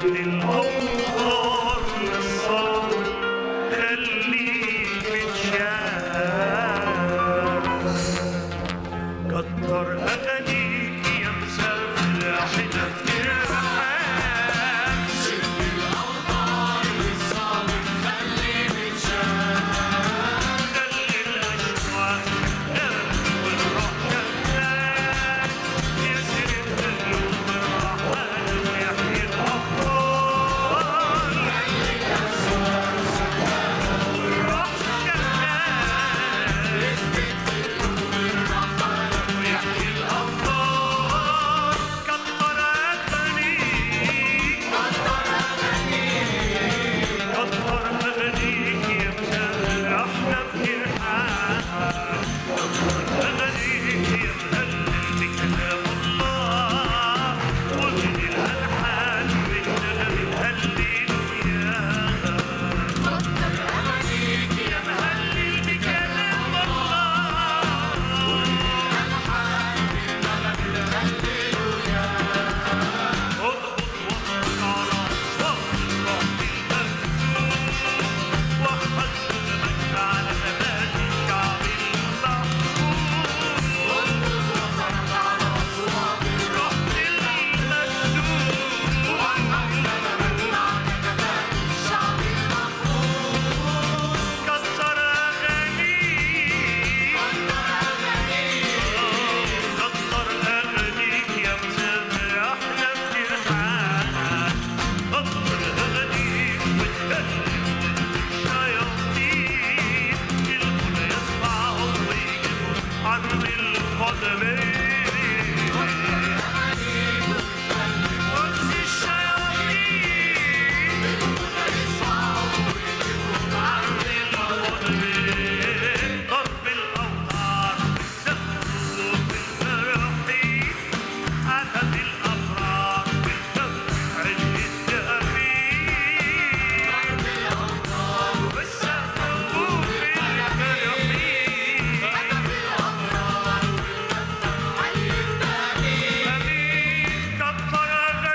عبد الأوطار للصبر خليك متشاف كتر أغانيك يا مسافر احنا في ترحاب خلي الأشواق غير والروح جنان يسرد قلوب الرحمن ويحيي الأبطال والروح جنان ويحيي الأبطال كتر أغانيك كتر أغانيك يا مسافر احنا في رحاب كتر أغانيك يا مهلل بكلام الله ومن الألحان والنغم هللويا يا مهلل بكلام الله اضبط وقتك على صوت الرحم المكتوب وحد قلبك على أمان الشعب المحبوب الرحم المكتوب كتر أغانيك كتر أغانيك يا مسافر احنا في رحاب كتر أغانيك وتكلم الشياطين الكل يسمعهم ويجيبوا عن القدمين وقت الشياطين عن القدمين ضرب الأوتار تخلق بالمرحيم عتب الأبرار بالدفع الدهرين والسفوف المرحيم أمين كتر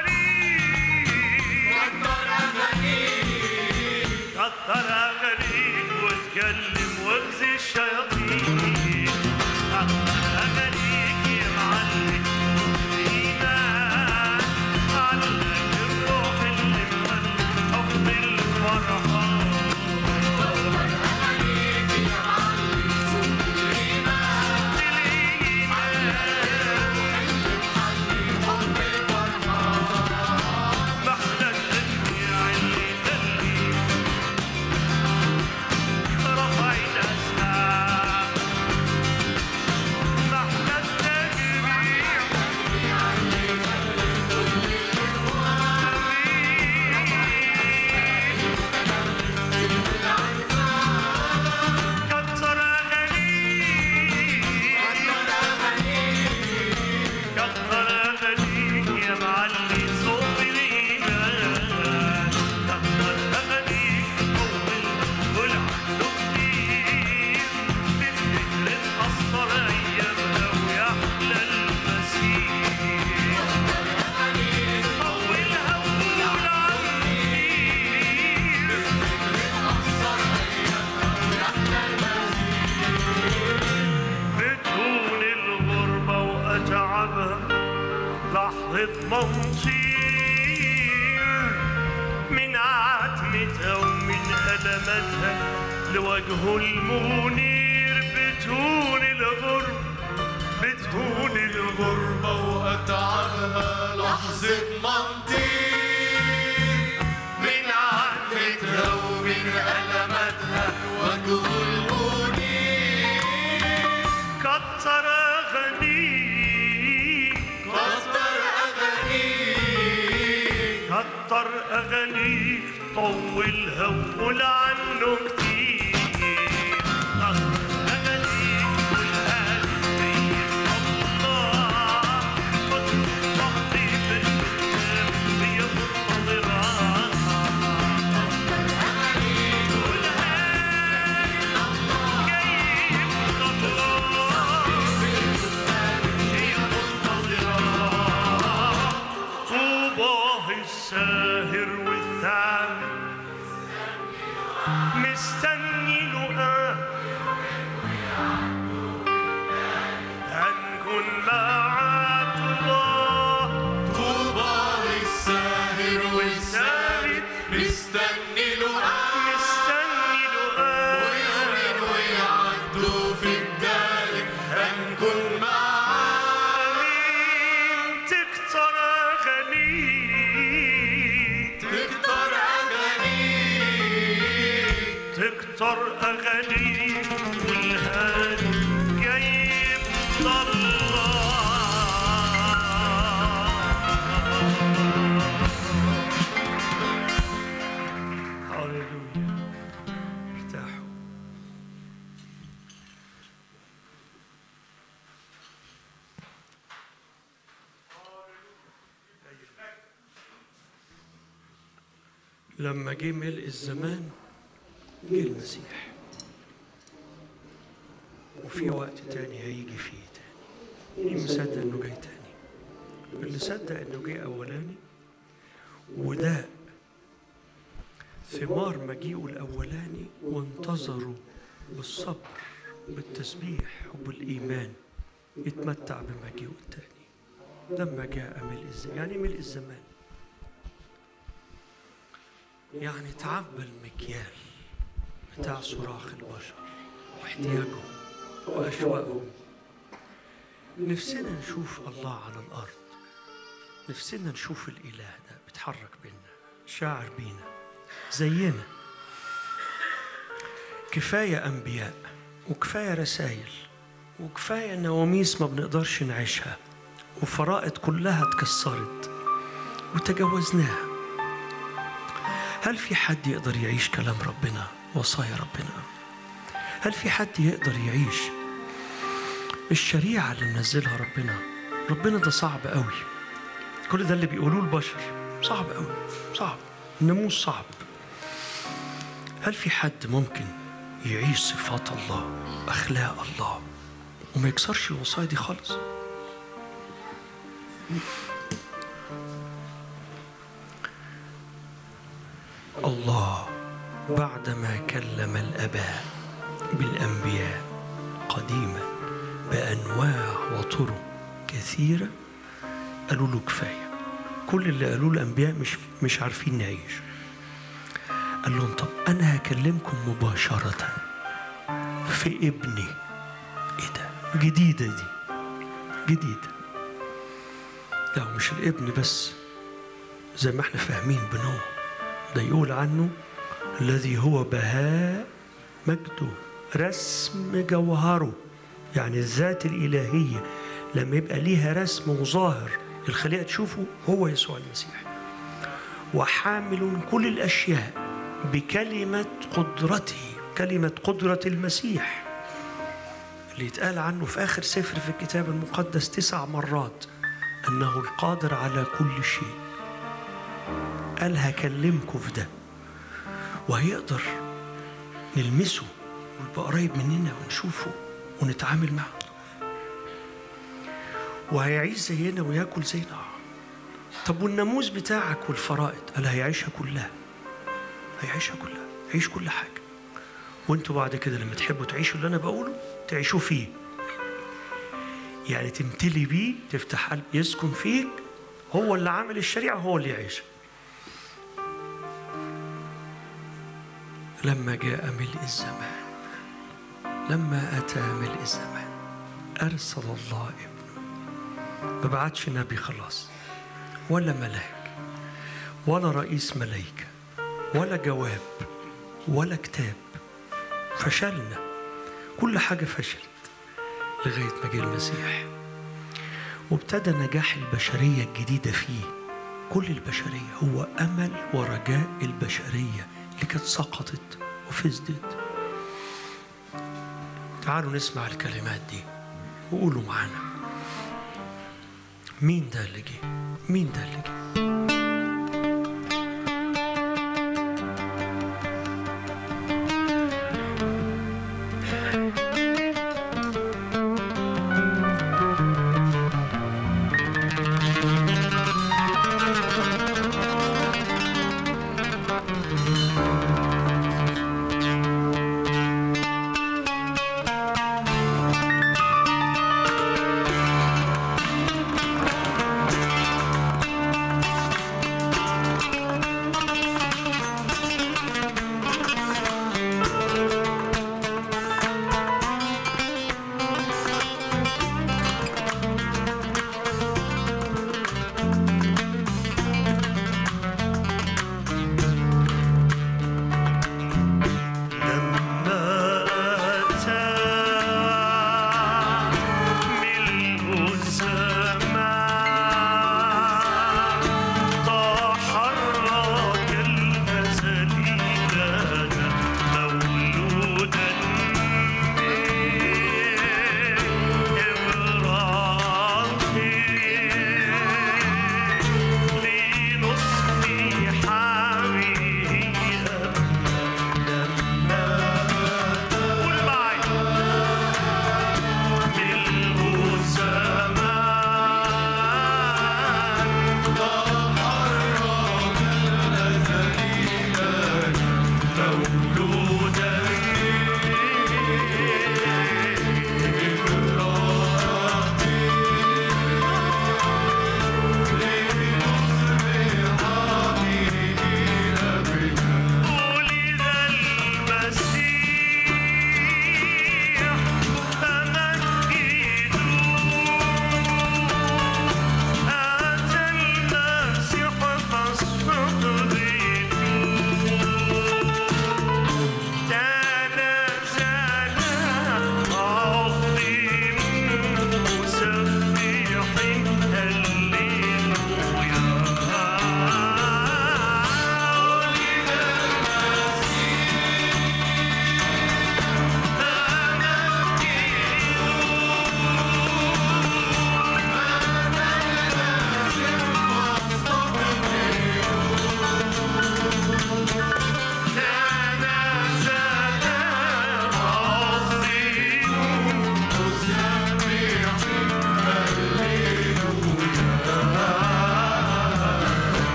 أغانيك كتر أغانيك واتكلم واغزي الشياطين كتر أغانيك يا معلم الإيمان علق الروح اللي مغني حب الفرحان محلى الدنيا اللي تلي رفع الأسهام محلى التجميع كتر أغانيك كتر أغانيك يا معلي صوت الإيمان كتر أغانيك طول والعهد كتير بالذكر تأثر أيامنا ويحلى المسير طولها وقول عن كتير بتهون الغربة وأتعبها لحظة منصير من عتمتها ومن ألمتها لوجهه المنير بتهون الغربة بتهون الغربة وأتعبها لحظة منطير من عتمتها ومن ألمتها وجه المنير كتر أغانيك كتر أغانيك كتر أغانيك طولها وقول عنه كتير كتر أغانيك قولها لسيد الله كتر صحتي في الكتاب هي منتظرة قولها جايب الله هي منتظرة طوبى والساهر والثعلب مستني لقاه هنكون مع الله طوبى للساهر والسابت مستني لقاء مستني لقاه ويومين ويعدوا في الدالك هنكون معاه تكتر أغانيك تكتر أغانيك تكتر أغانيك والهادي جايب الله هللويا ارتاحوا لما جه ملء الزمان جه المسيح وفي وقت تاني هيجي فيه تاني مين مصدق انه جاي تاني اللي صدق انه جه اولاني وده ثمار مجيئه الاولاني وانتظروا بالصبر بالتسبيح وبالايمان يتمتع بمجيئه التاني لما جاء ملء الزمان يعني ملء الزمان يعني تعبى المكيال بتاع صراخ البشر واحتياجهم وأشواقهم نفسنا نشوف الله على الأرض نفسنا نشوف الإله ده بيتحرك بينا شاعر بينا زينا كفاية أنبياء وكفاية رسائل وكفاية نواميس ما بنقدرش نعيشها وفرائض كلها اتكسرت وتجاوزناها هل في حد يقدر يعيش كلام ربنا وصايا ربنا هل في حد يقدر يعيش الشريعة اللي منزلها ربنا ربنا ده صعب قوي كل ده اللي بيقولوه البشر صعب قوي صعب الناموس صعب هل في حد ممكن يعيش صفات الله أخلاق الله وما يكسرش الوصايا دي خالص الله بعدما كلم الاباء بالانبياء قديما بانواع وطرق كثيره قالوا له كفايه كل اللي قالوه الانبياء مش مش عارفين نعيش قال لهم طب انا هكلمكم مباشره في ابني ايه ده جديده دي جديده لا مش الابن بس زي ما احنا فاهمين بنوح ده يقول عنه الذي هو بهاء مجده رسم جوهره يعني الذات الإلهية لما يبقى ليها رسم وظاهر الخليقة تشوفه هو يسوع المسيح وحامل كل الأشياء بكلمة قدرته كلمة قدرة المسيح اللي يتقال عنه في آخر سفر في الكتاب المقدس تسع مرات أنه القادر على كل شيء قال هكلمكم في ده وهيقدر نلمسه ويبقى قريب مننا ونشوفه ونتعامل معه وهيعيش زينا وياكل زينا طب والناموس بتاعك والفرائض قال هيعيشها كلها هيعيشها كلها هيعيش كل حاجة وانتوا بعد كده لما تحبوا تعيشوا اللي انا بقوله تعيشوا فيه يعني تمتلي بيه تفتح قلب يسكن فيك هو اللي عامل الشريعة هو اللي يعيشها لما جاء ملء الزمان لما أتى ملء الزمان أرسل الله ابنه ما بعتش نبي خلاص ولا ملاك ولا رئيس ملايكة ولا جواب ولا كتاب فشلنا كل حاجة فشلت لغاية ما جه المسيح وابتدى نجاح البشرية الجديدة فيه كل البشرية هو أمل ورجاء البشرية اللي كانت سقطت وفسدت تعالوا نسمع الكلمات دي وقولوا معانا مين ده اللي جه مين ده اللي جه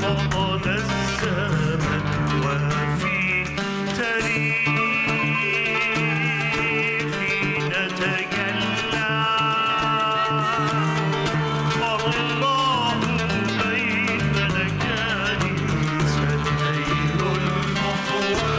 حضن الزمن وفي تاريخي نتجلى والله بيننا كان سليل المحور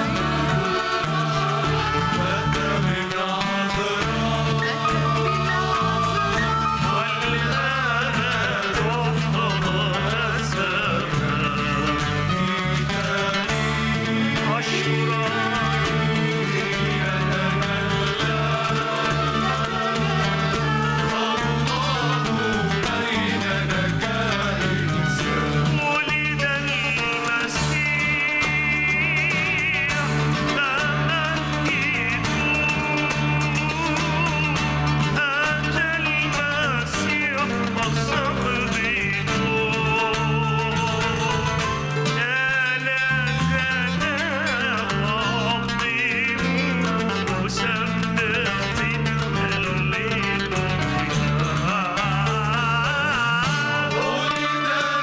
ولد المسيح فمجدوه أتى المسيح فاستقبلوه لا لا زال عظيم مسبح الليل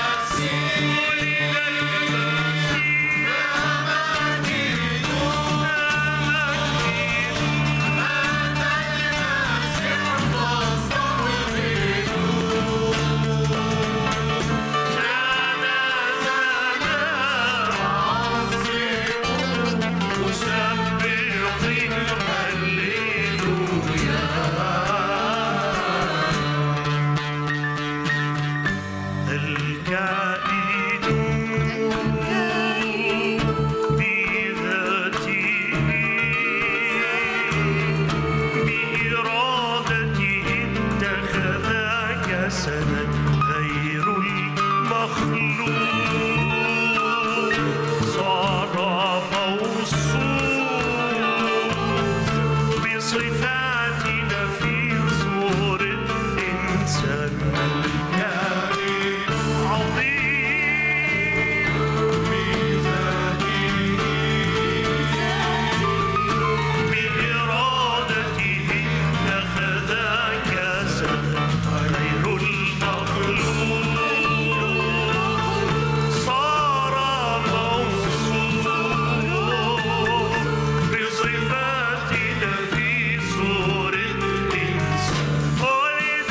الكائن بذاته بإرادته اتخذ جسدا غير المخلوق صار موصوف بصفاتنا في صورة إنسان الكائن عظيم بإرادته اتخذ جسدا غير المخلوق صار موصوف بصفاتنا في صورة إنسان ولد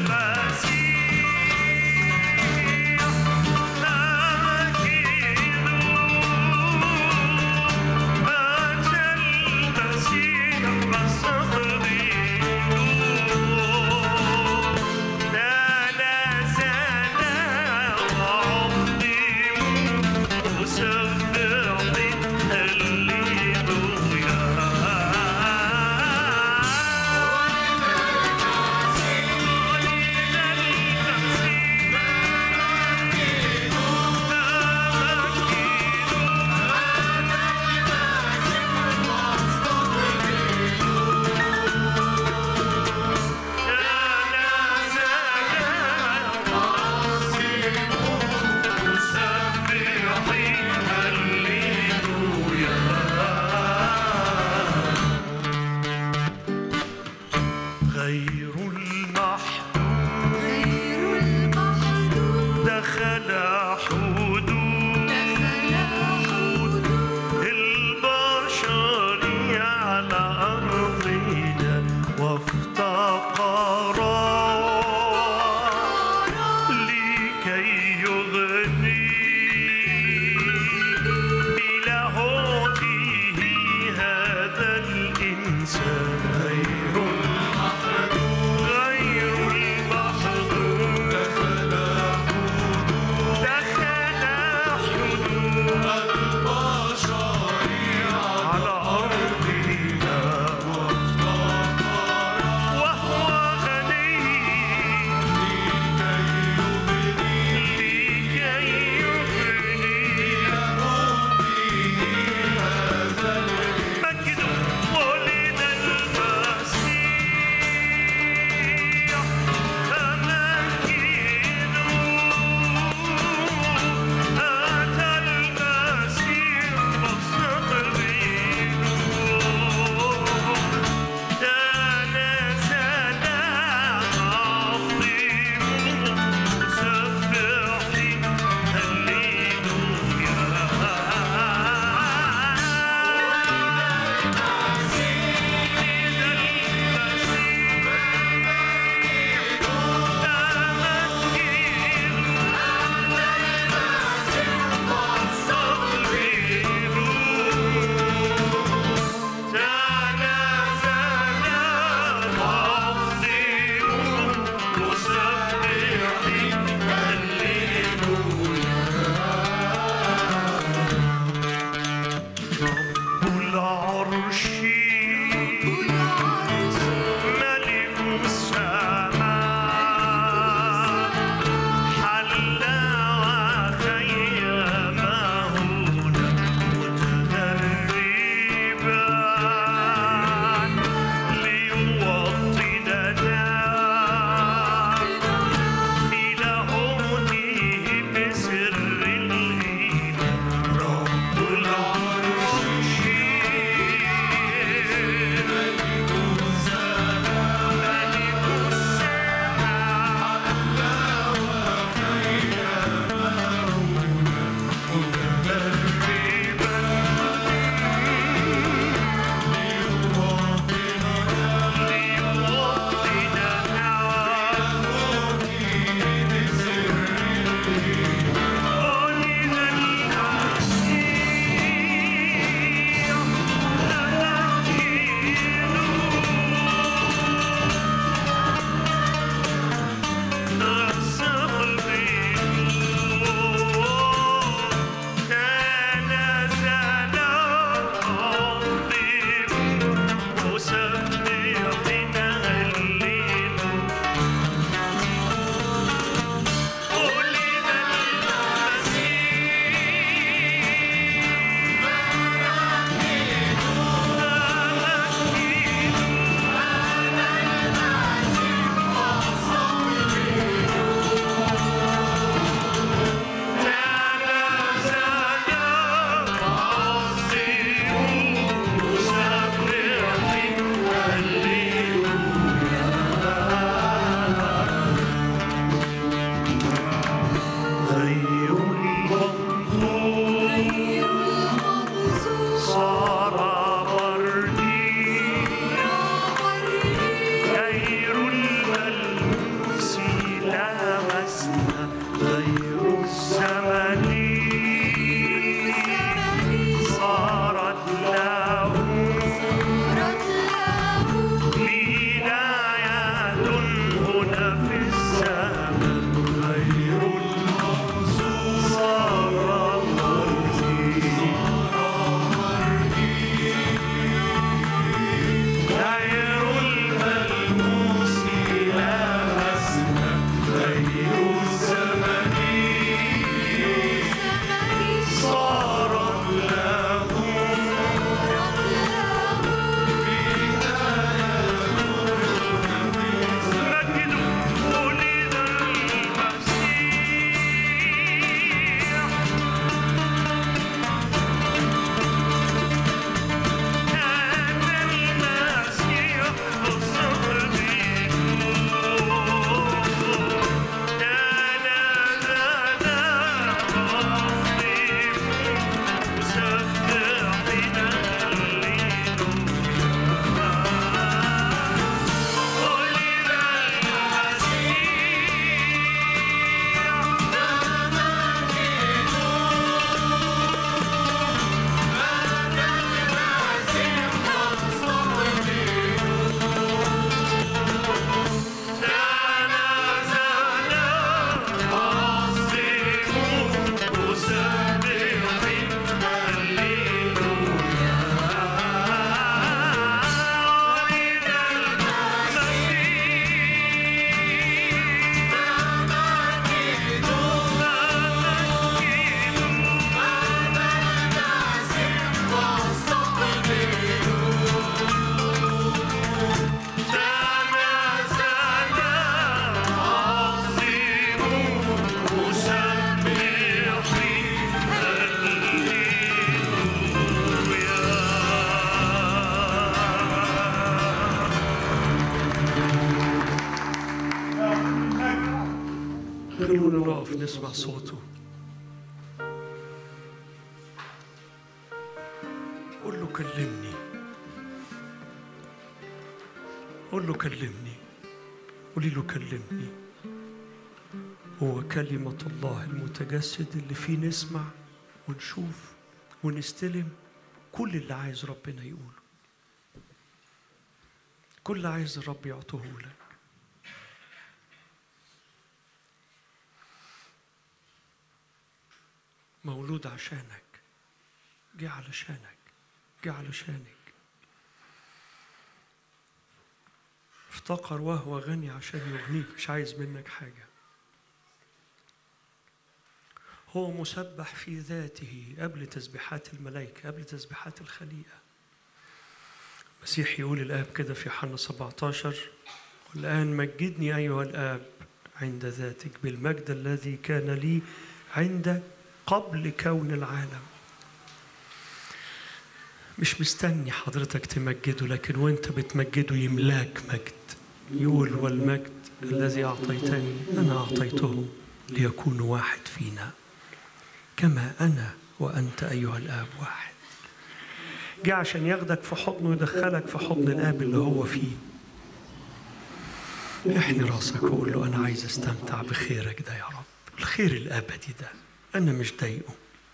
المسيح مات المسيح فاستقبلوه لا لا زال عظيم مسبح غير المحدود دخل حدود البشر على أرضنا وافتقرا لكي يغني بلاهوته هذا الإنسان غير غير المحدود دخل حدود على أرضنا وهو غني لكي نسمع صوته قول له كلمني قول له كلمني قولي له كلمني هو كلمة الله المتجسد اللي فيه نسمع ونشوف ونستلم كل اللي عايز ربنا يقوله كل اللي عايز الرب يعطيه لك مولود عشانك جه علشانك جه علشانك افتقر وهو غني عشان يغنيك مش عايز منك حاجة هو مسبح في ذاته قبل تسبيحات الملائكة قبل تسبيحات الخليقة المسيح يقول الآب كده في يوحنا 17 والآن مجدني أيها الآب عند ذاتك بالمجد الذي كان لي عندك قبل كون العالم مش مستني حضرتك تمجده لكن وانت بتمجده يملاك مجد يقول والمجد الذي أعطيتني أنا أعطيته ليكون واحد فينا كما أنا وأنت أيها الآب واحد جه عشان ياخدك في حضنه ويدخلك في حضن الآب اللي هو فيه احني راسك وقول له أنا عايز استمتع بخيرك ده يا رب الخير الأبدي ده أنا مش ضايقه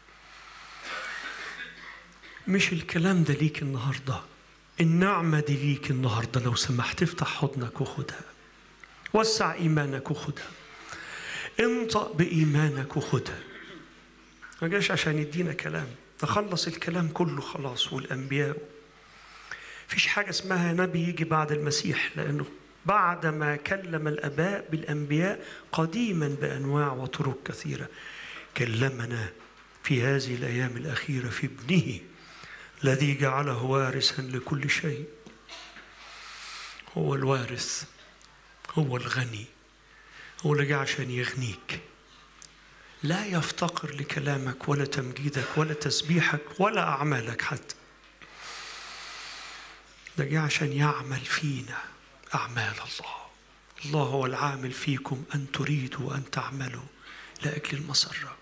مش الكلام ده ليك النهاردة النعمة دي ليك النهاردة لو سمحت افتح حضنك وخدها وسع إيمانك وخدها انطق بإيمانك وخدها ما جاش عشان يدينا كلام تخلص الكلام كله خلاص والأنبياء فيش حاجة اسمها نبي يجي بعد المسيح لأنه بعدما كلم الآباء بالأنبياء قديما بأنواع وطرق كثيرة كلمنا في هذه الأيام الأخيرة في ابنه الذي جعله وارثا لكل شيء هو الوارث هو الغني هو اللي جه عشان يغنيك لا يفتقر لكلامك ولا تمجيدك ولا تسبيحك ولا أعمالك حتى ده جه عشان يعمل فينا أعمال الله الله هو العامل فيكم أن تريدوا وأن تعملوا لأجل المسرة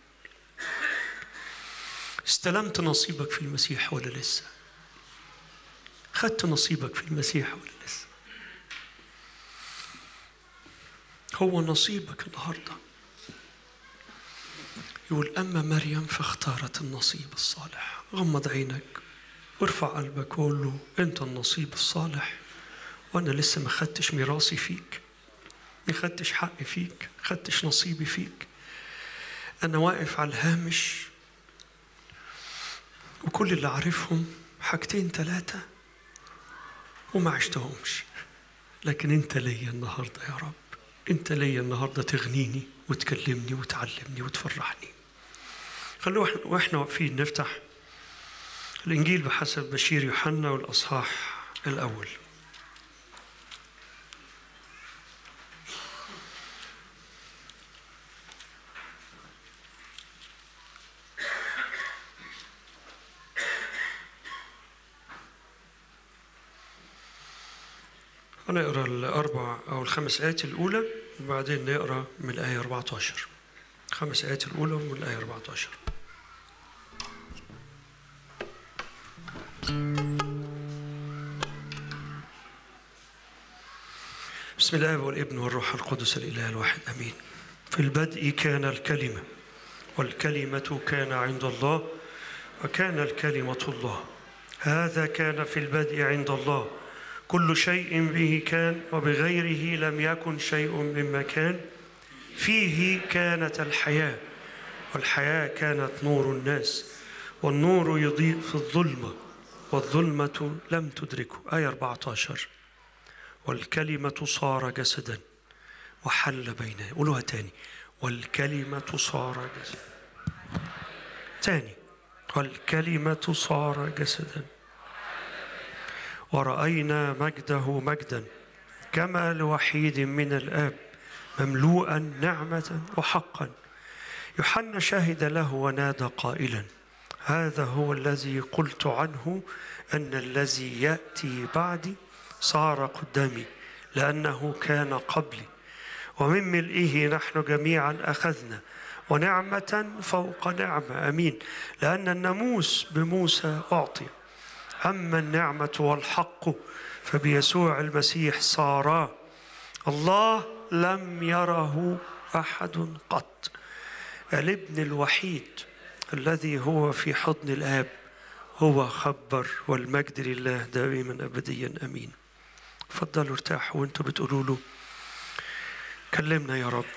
استلمت نصيبك في المسيح ولا لسه خدت نصيبك في المسيح ولا لسه هو نصيبك النهارده يقول أما مريم فاختارت النصيب الصالح غمض عينك وارفع قلبك وقول له أنت النصيب الصالح وأنا لسه ما خدتش ميراثي فيك ما خدتش حقي فيك ما خدتش نصيبي فيك أنا واقف على الهامش وكل اللي عارفهم حاجتين ثلاثة وما عشتهمش لكن أنت ليا النهاردة يا رب أنت ليا النهاردة تغنيني وتكلمني وتعلمني وتفرحني خلونا واحنا- واحنا واقفين نفتح الإنجيل بحسب بشير يوحنا والأصحاح الأول هنقرا الأربع أو الخمس آيات الأولى وبعدين نقرا من الآية 14 خمس آيات الأولى من الآية 14 بسم الله والابن والروح القدس الإله الواحد أمين في البدء كان الكلمة والكلمة كان عند الله وكان الكلمة الله هذا كان في البدء عند الله كل شيء به كان وبغيره لم يكن شيء مما كان فيه كانت الحياة والحياة كانت نور الناس والنور يضيء في الظلمة والظلمة لم تدركه آية 14 والكلمة صار جسدا وحل بيننا قولوها تاني والكلمة صار جسدا تاني والكلمة صار جسدا ورأينا مجده مجدا كما لوحيد من الآب مملوءا نعمة وحقا يوحنا شهد له ونادى قائلا هذا هو الذي قلت عنه أن الذي يأتي بعدي صار قدامي لأنه كان قبلي ومن ملئه نحن جميعا أخذنا ونعمة فوق نعمة أمين لأن الناموس بموسى أعطي أما النعمة والحق فبيسوع المسيح صارا الله لم يره أحد قط الابن الوحيد الذي هو في حضن الآب هو خبر والمجد لله دائما أبديا أمين فضلوا ارتاحوا وانتوا بتقولوا له كلمنا يا رب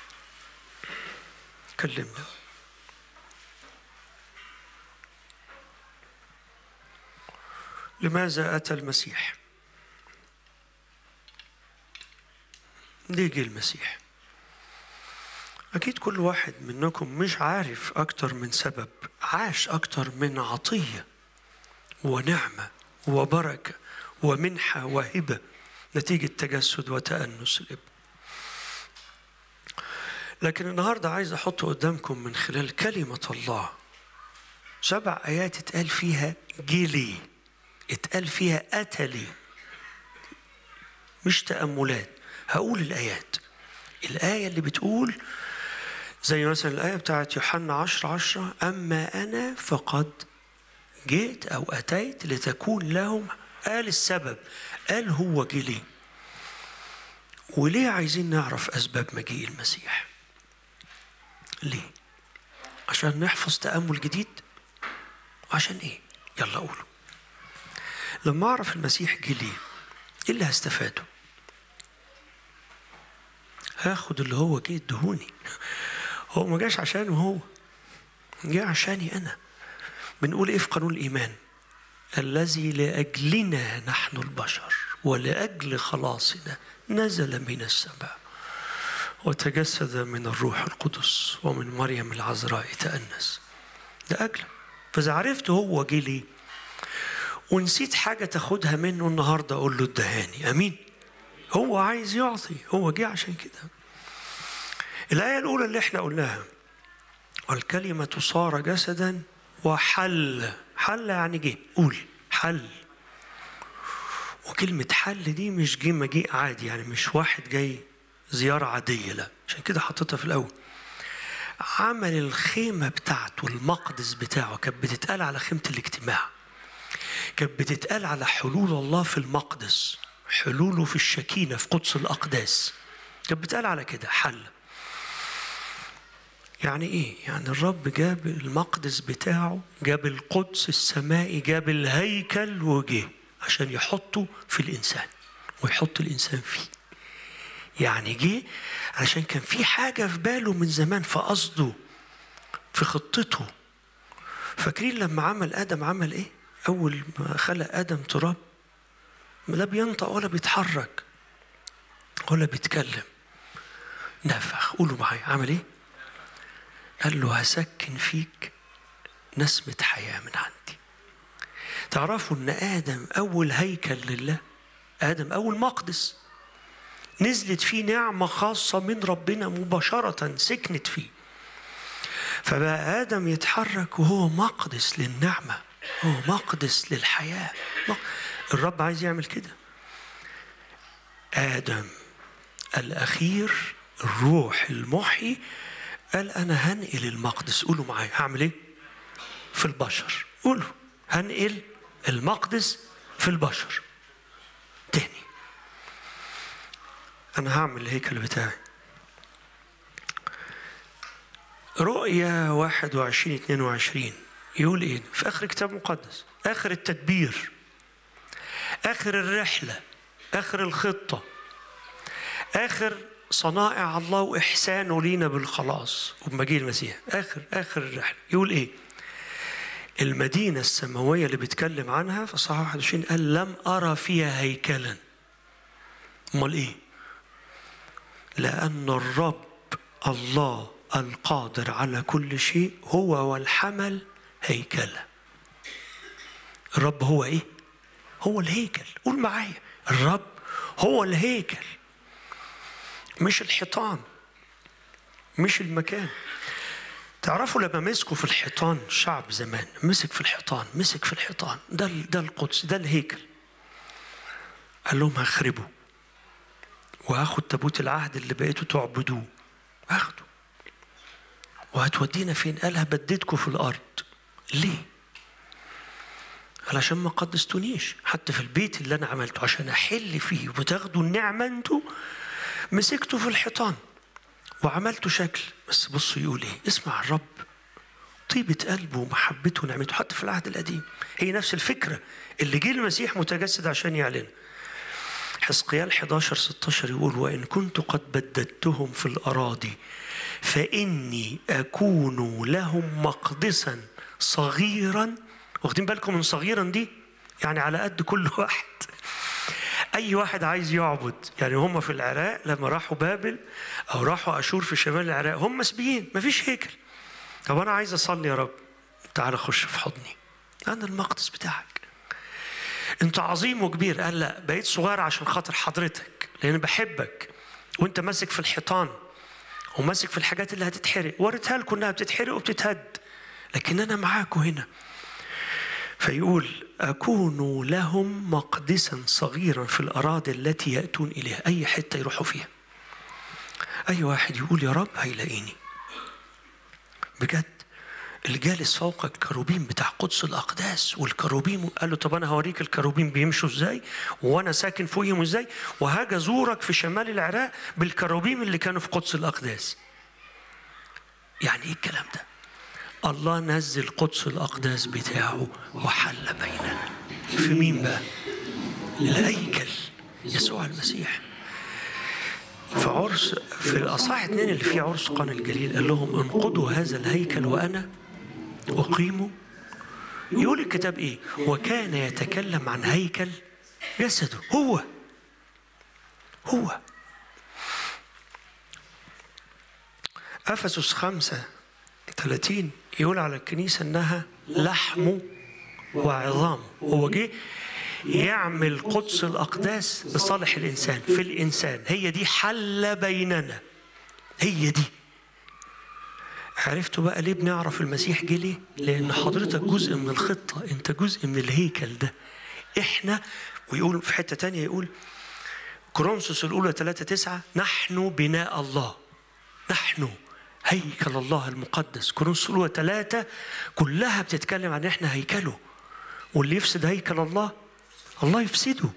كلمنا لماذا أتى المسيح ليه جه المسيح أكيد كل واحد منكم مش عارف أكتر من سبب عاش أكتر من عطية ونعمة وبركة ومنحة وهبة نتيجة تجسد وتأنس الابن لكن النهاردة عايز أحط قدامكم من خلال كلمة الله سبع آيات اتقال فيها جيلي اتقال فيها أتلي مش تأملات هقول الآيات الآية اللي بتقول زي مثلا الآية بتاعت يوحنا عشر عشرة أما أنا فقد جئت أو أتيت لتكون لهم قال السبب قال هو جه ليه وليه عايزين نعرف أسباب مجيء المسيح ليه عشان نحفظ تأمل جديد عشان إيه يلا قولوا لما أعرف المسيح جه ليه إيه اللي هستفاده هاخد اللي هو جه ادهوني هو ما جاش عشانه هو جه عشاني انا بنقول ايه في قانون الايمان الذي لاجلنا نحن البشر ولاجل خلاصنا نزل من السماء وتجسد من الروح القدس ومن مريم العذراء تأنس ده أجل فإذا عرفت هو جه ليه ونسيت حاجة تاخدها منه النهاردة أقول له ادهاني أمين هو عايز يعطي هو جه عشان كده الآية الأولى اللي احنا قلناها والكلمة صار جسدا وحل حل يعني جه قول حل وكلمة حل دي مش جه مجيء عادي يعني مش واحد جاي زيارة عادية لا عشان كده حطيتها في الأول عمل الخيمة بتاعته المقدس بتاعه كانت بتتقال على خيمة الاجتماع كانت بتتقال على حلول الله في المقدس حلوله في الشكينة في قدس الأقداس كانت بتقال على كده حل يعني ايه؟ يعني الرب جاب المقدس بتاعه جاب القدس السمائي جاب الهيكل وجه عشان يحطه في الإنسان ويحط الإنسان فيه يعني جه علشان كان في حاجة في باله من زمان في قصده في خطته فاكرين لما عمل آدم عمل إيه؟ أول ما خلق آدم تراب لا بينطق ولا بيتحرك ولا بيتكلم نفخ قولوا معايا عمل إيه؟ قال له هسكن فيك نسمة حياة من عندي تعرفوا ان ادم اول هيكل لله ادم اول مقدس نزلت فيه نعمة خاصة من ربنا مباشرة سكنت فيه فبقى آدم يتحرك وهو مقدس للنعمة هو مقدس للحياة الرب عايز يعمل كده آدم الأخير الروح المحيي قال أنا هنقل المقدس قولوا معايا هعمل إيه؟ في البشر قولوا هنقل المقدس في البشر تاني أنا هعمل الهيكل بتاعي رؤيا 21 22 يقول إيه؟ في آخر كتاب مقدس آخر التدبير آخر الرحلة آخر الخطة آخر صنائع الله وإحسانه لينا بالخلاص وبمجيء المسيح آخر آخر الرحلة يقول إيه؟ المدينة السماوية اللي بيتكلم عنها في صحاح 21 قال لم أرى فيها هيكلا أمال إيه؟ لأن الرب الله القادر على كل شيء هو والحمل هيكلة الرب هو إيه؟ هو الهيكل قول معايا الرب هو الهيكل مش الحيطان مش المكان تعرفوا لما مسكوا في الحيطان شعب زمان مسك في الحيطان مسك في الحيطان ده ده القدس ده الهيكل قال لهم هخربه وهاخد تابوت العهد اللي بقيتوا تعبدوه هاخده وهتودينا فين قال هبددكم في الارض ليه علشان ما قدستونيش حتى في البيت اللي انا عملته عشان احل فيه وتاخدوا النعمه انتوا مسكتوا في الحيطان وعملتوا شكل بس بصوا يقول ايه اسمع الرب طيبة قلبه ومحبته ونعمته حتى في العهد القديم هي نفس الفكرة اللي جه المسيح متجسد عشان يعلنها حزقيال 11 16 يقول وإن كنت قد بددتهم في الأراضي فإني أكون لهم مقدسا صغيرا واخدين بالكم من صغيرا دي يعني على قد كل واحد اي واحد عايز يعبد يعني هم في العراق لما راحوا بابل او راحوا اشور في شمال العراق هم مسبيين مفيش هيكل طب انا عايز اصلي يا رب تعال خش في حضني انا المقدس بتاعك انت عظيم وكبير قال لا بقيت صغير عشان خاطر حضرتك لان بحبك وانت ماسك في الحيطان وماسك في الحاجات اللي هتتحرق وريتها لكم انها بتتحرق وبتتهد لكن انا معاكم هنا فيقول أكون لهم مقدسا صغيرا في الأراضي التي يأتون إليها أي حتة يروحوا فيها أي واحد يقول يا رب هيلاقيني بجد اللي جالس فوق الكروبيم بتاع قدس الأقداس والكروبيم قال له طب أنا هوريك الكروبيم بيمشوا إزاي وأنا ساكن فوقهم إزاي وهاجي أزورك في شمال العراق بالكروبيم اللي كانوا في قدس الأقداس يعني إيه الكلام ده الله نزل قدس الأقداس بتاعه وحل بيننا في مين بقى؟ الهيكل يسوع المسيح في عرس في الأصحاح اتنين اللي فيه عرس قانا الجليل قال لهم انقضوا هذا الهيكل وأنا أقيمه يقول الكتاب إيه؟ وكان يتكلم عن هيكل جسده هو هو أفسس خمسة 30 يقول على الكنيسة إنها لحم وعظام هو جه يعمل قدس الأقداس لصالح الإنسان في الإنسان هي دي حل بيننا هي دي عرفتوا بقى ليه بنعرف المسيح جه ليه؟ لأن حضرتك جزء من الخطة أنت جزء من الهيكل ده إحنا ويقول في حتة تانية يقول كورنثوس الأولى 3 9 نحن بناء الله نحن هيكل الله المقدس كورنثوس الأولى ثلاثة كلها بتتكلم عن إحنا هيكله واللي يفسد هيكل الله الله يفسده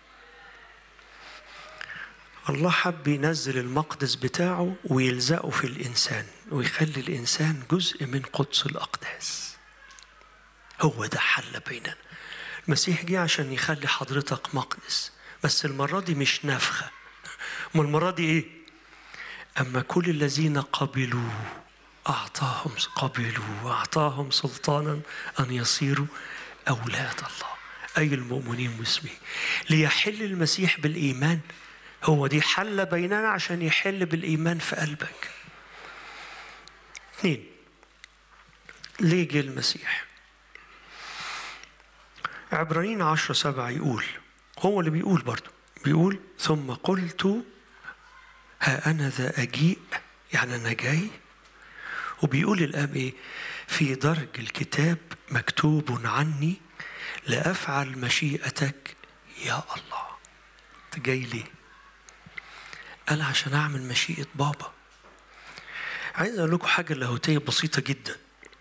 الله حب ينزل المقدس بتاعه ويلزقه في الإنسان ويخلي الإنسان جزء من قدس الأقداس هو ده حل بيننا المسيح جه عشان يخلي حضرتك مقدس بس المرة دي مش نفخة ما المرة دي إيه أما كل الذين قبلوا أعطاهم قبلوا أعطاهم سلطانا أن يصيروا أولاد الله أي المؤمنين باسمه ليحل المسيح بالإيمان هو دي حل بيننا عشان يحل بالإيمان في قلبك اثنين ليه جه المسيح عبرانيين عشرة سبعة يقول هو اللي بيقول برضو بيقول ثم قلت ها أنا ذا أجيء يعني أنا جاي وبيقول الآب إيه في درج الكتاب مكتوب عني لأفعل مشيئتك يا الله أنت جاي ليه قال عشان أعمل مشيئة بابا عايز أقول لكم حاجة لاهوتية بسيطة جدا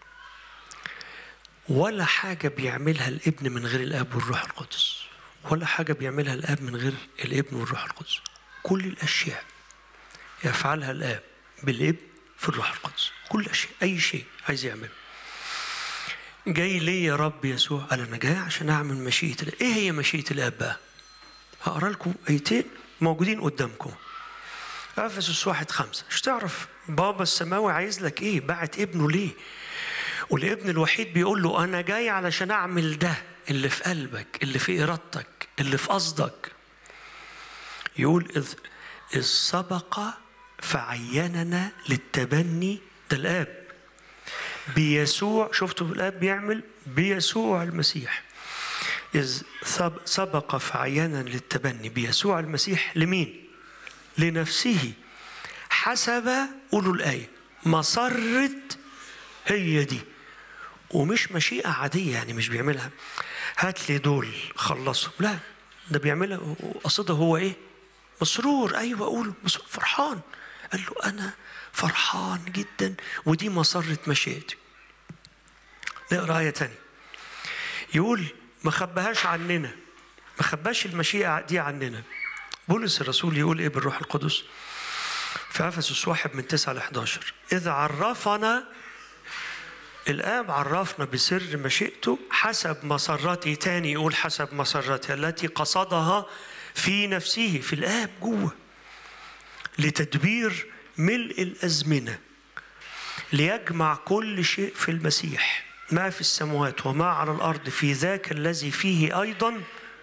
ولا حاجة بيعملها الابن من غير الآب والروح القدس ولا حاجة بيعملها الآب من غير الابن والروح القدس كل الأشياء يفعلها الآب بالابن في الروح القدس كل الأشياء أي شيء عايز يعمله جاي ليه يا رب يسوع قال أنا جاي عشان أعمل مشيئة الآب إيه هي مشيئة الآب بقى هقرا لكم آيتين موجودين قدامكم افسس واحد خمسة مش تعرف بابا السماوي عايز لك ايه بعت ابنه ليه والابن الوحيد بيقول له انا جاي علشان اعمل ده اللي في قلبك اللي في ارادتك اللي في قصدك يقول اذ اذ سبق فعيننا للتبني ده الاب بيسوع شفتوا الاب بيعمل بيسوع المسيح إذ سبق فعينا للتبني بيسوع المسيح لمين؟ لنفسه حسب قولوا الآية مسرة هي دي ومش مشيئة عادية يعني مش بيعملها هات لي دول خلصهم لا ده بيعملها قصده هو ايه؟ مسرور ايوه قولوا مسرور فرحان قال له أنا فرحان جدا ودي مسرة مشيئتي نقرا آية تانية يقول ما خباهاش عننا ما خباش المشيئة دي عننا بولس الرسول يقول ايه بالروح القدس في افسس واحد من 9 ل 11 اذ عرفنا الاب عرفنا بسر مشيئته حسب مسرته تاني يقول حسب مسرته التي قصدها في نفسه في الاب جوه لتدبير ملء الازمنه ليجمع كل شيء في المسيح ما في السماوات وما على الارض في ذاك الذي فيه ايضا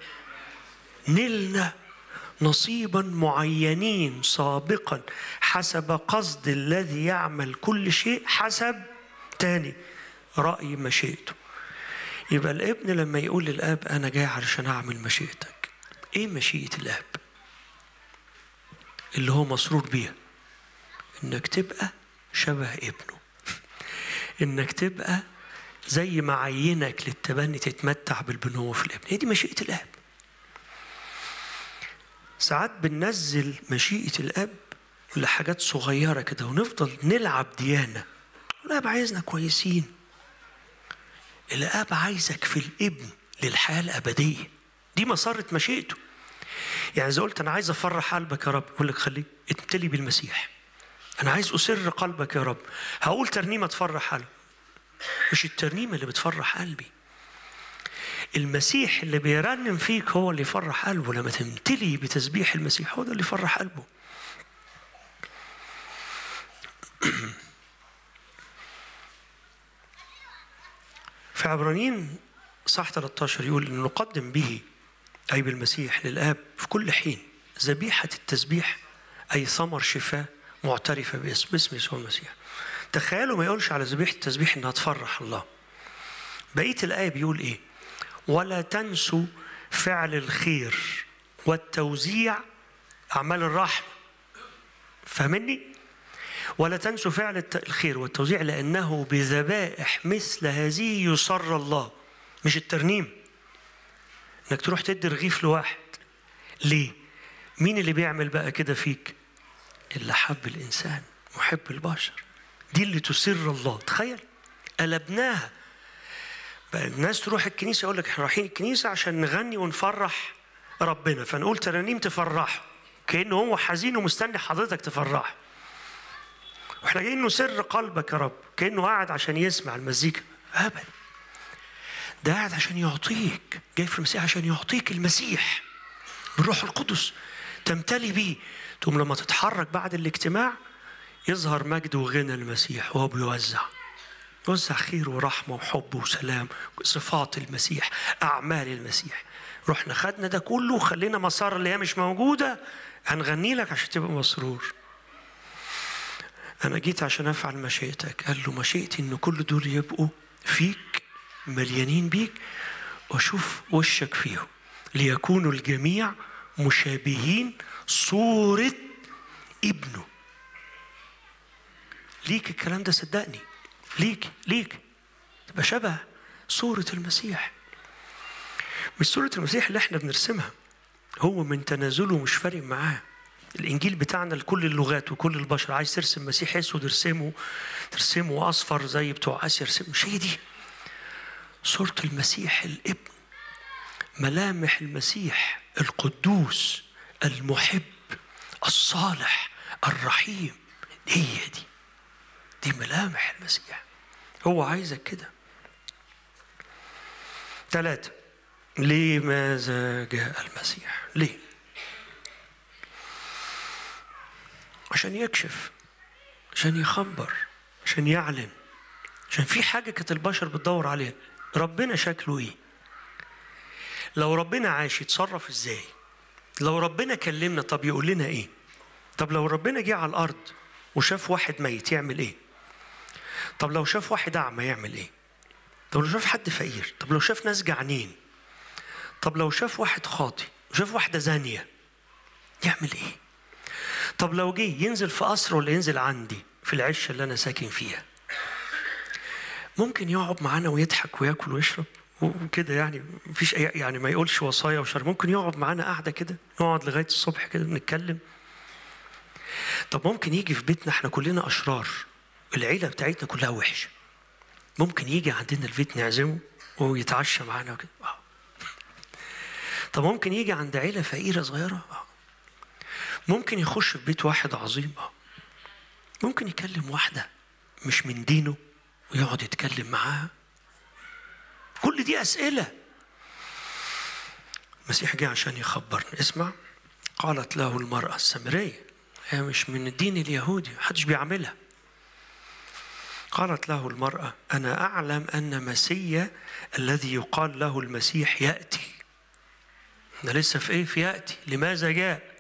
نلنا نصيبا معينين سابقا حسب قصد الذي يعمل كل شيء حسب تاني رأي مشيئته يبقى الابن لما يقول للاب انا جاي علشان اعمل مشيئتك ايه مشيئة الاب اللي هو مسرور بيها انك تبقى شبه ابنه انك تبقى زي ما عينك للتبني تتمتع بالبنوة في الابن هي دي مشيئة الاب ساعات بننزل مشيئة الاب لحاجات صغيرة كده ونفضل نلعب ديانة الاب عايزنا كويسين الاب عايزك في الابن للحياة الأبدية دي مسارة مشيئته يعني إذا قلت أنا عايز أفرح قلبك يا رب أقول لك خليك اتمتلي بالمسيح أنا عايز أسر قلبك يا رب هقول ترنيمة تفرح قلبي مش الترنيمة اللي بتفرح قلبي المسيح اللي بيرنم فيك هو اللي يفرح قلبه لما تمتلي بتسبيح المسيح هو ده اللي يفرح قلبه في عبرانيين صح 13 يقول ان نقدم به اي بالمسيح للاب في كل حين ذبيحه التسبيح اي ثمر شفاء معترفه باسم باسم يسوع المسيح تخيلوا ما يقولش على ذبيحه التسبيح انها تفرح الله بقيه الايه بيقول ايه ولا تنسوا فعل الخير والتوزيع اعمال الرحمه فاهمني ولا تنسوا فعل الت- الخير والتوزيع لأنه بذبائح مثل هذه يسر الله مش الترنيم انك تروح تدي رغيف لواحد ليه مين اللي بيعمل بقى كده فيك اللي حب الإنسان محب البشر دي اللي تسر الله تخيل قلبناها بقى الناس تروح الكنيسة يقول لك احنا رايحين الكنيسة عشان نغني ونفرح ربنا فنقول ترانيم تفرحه كأنه هو حزين ومستني حضرتك تفرحه واحنا جايين نسر قلبك يا رب كانه قاعد عشان يسمع المزيكا ابدا ده قاعد عشان يعطيك جاي في المسيح عشان يعطيك المسيح بالروح القدس تمتلي بيه تقوم لما تتحرك بعد الاجتماع يظهر مجد وغنى المسيح وهو بيوزع يوزع خير ورحمة وحب وسلام صفات المسيح أعمال المسيح رحنا خدنا ده كله وخلينا مسار اللي هي مش موجودة هنغني لك عشان تبقى مسرور أنا جيت عشان أفعل مشيئتك قال له مشيئتي إن كل دول يبقوا فيك مليانين بيك وأشوف وشك فيهم ليكونوا الجميع مشابهين صورة ابنه ليك الكلام ده صدقني ليك ليك تبقى شبه صورة المسيح مش صورة المسيح اللي احنا بنرسمها هو من تنازله مش فارق معاه الانجيل بتاعنا لكل اللغات وكل البشر عايز ترسم مسيح اسود ارسمه ترسمه اصفر زي بتوع اسيا ارسمه مش هي دي صورة المسيح الابن ملامح المسيح القدوس المحب الصالح الرحيم هي دي دي ملامح المسيح هو عايزك كده ثلاثة لماذا جاء المسيح ليه عشان يكشف عشان يخبر عشان يعلن عشان في حاجة كانت البشر بتدور عليها ربنا شكله ايه لو ربنا عاش يتصرف ازاي لو ربنا كلمنا طب يقول لنا ايه طب لو ربنا جه على الارض وشاف واحد ميت يعمل ايه طب لو شاف واحد اعمى يعمل ايه طب لو شاف حد فقير طب لو شاف ناس جعانين طب لو شاف واحد خاطي وشاف واحده زانيه يعمل ايه طب لو جه ينزل في قصر ولا ينزل عندي في العشه اللي انا ساكن فيها ممكن يقعد معانا ويضحك وياكل ويشرب وكده يعني مفيش اي يعني ما يقولش وصايا وشر ممكن يقعد معانا قاعده كده نقعد لغايه الصبح كده بنتكلم طب ممكن يجي في بيتنا احنا كلنا اشرار العيله بتاعتنا كلها وحشه ممكن يجي عندنا البيت نعزمه ويتعشى معانا وكده آه. طب ممكن يجي عند عيله فقيره صغيره آه. ممكن يخش في بيت واحد عظيم اه ممكن يكلم واحده مش من دينه ويقعد يتكلم معاها كل دي اسئله المسيح جه عشان يخبرنا اسمع قالت له المرأة السامرية هي مش من الدين اليهودي محدش بيعملها قالت له المرأة أنا أعلم أن مسيا الذي يقال له المسيح يأتي احنا لسه في إيه في يأتي لماذا جاء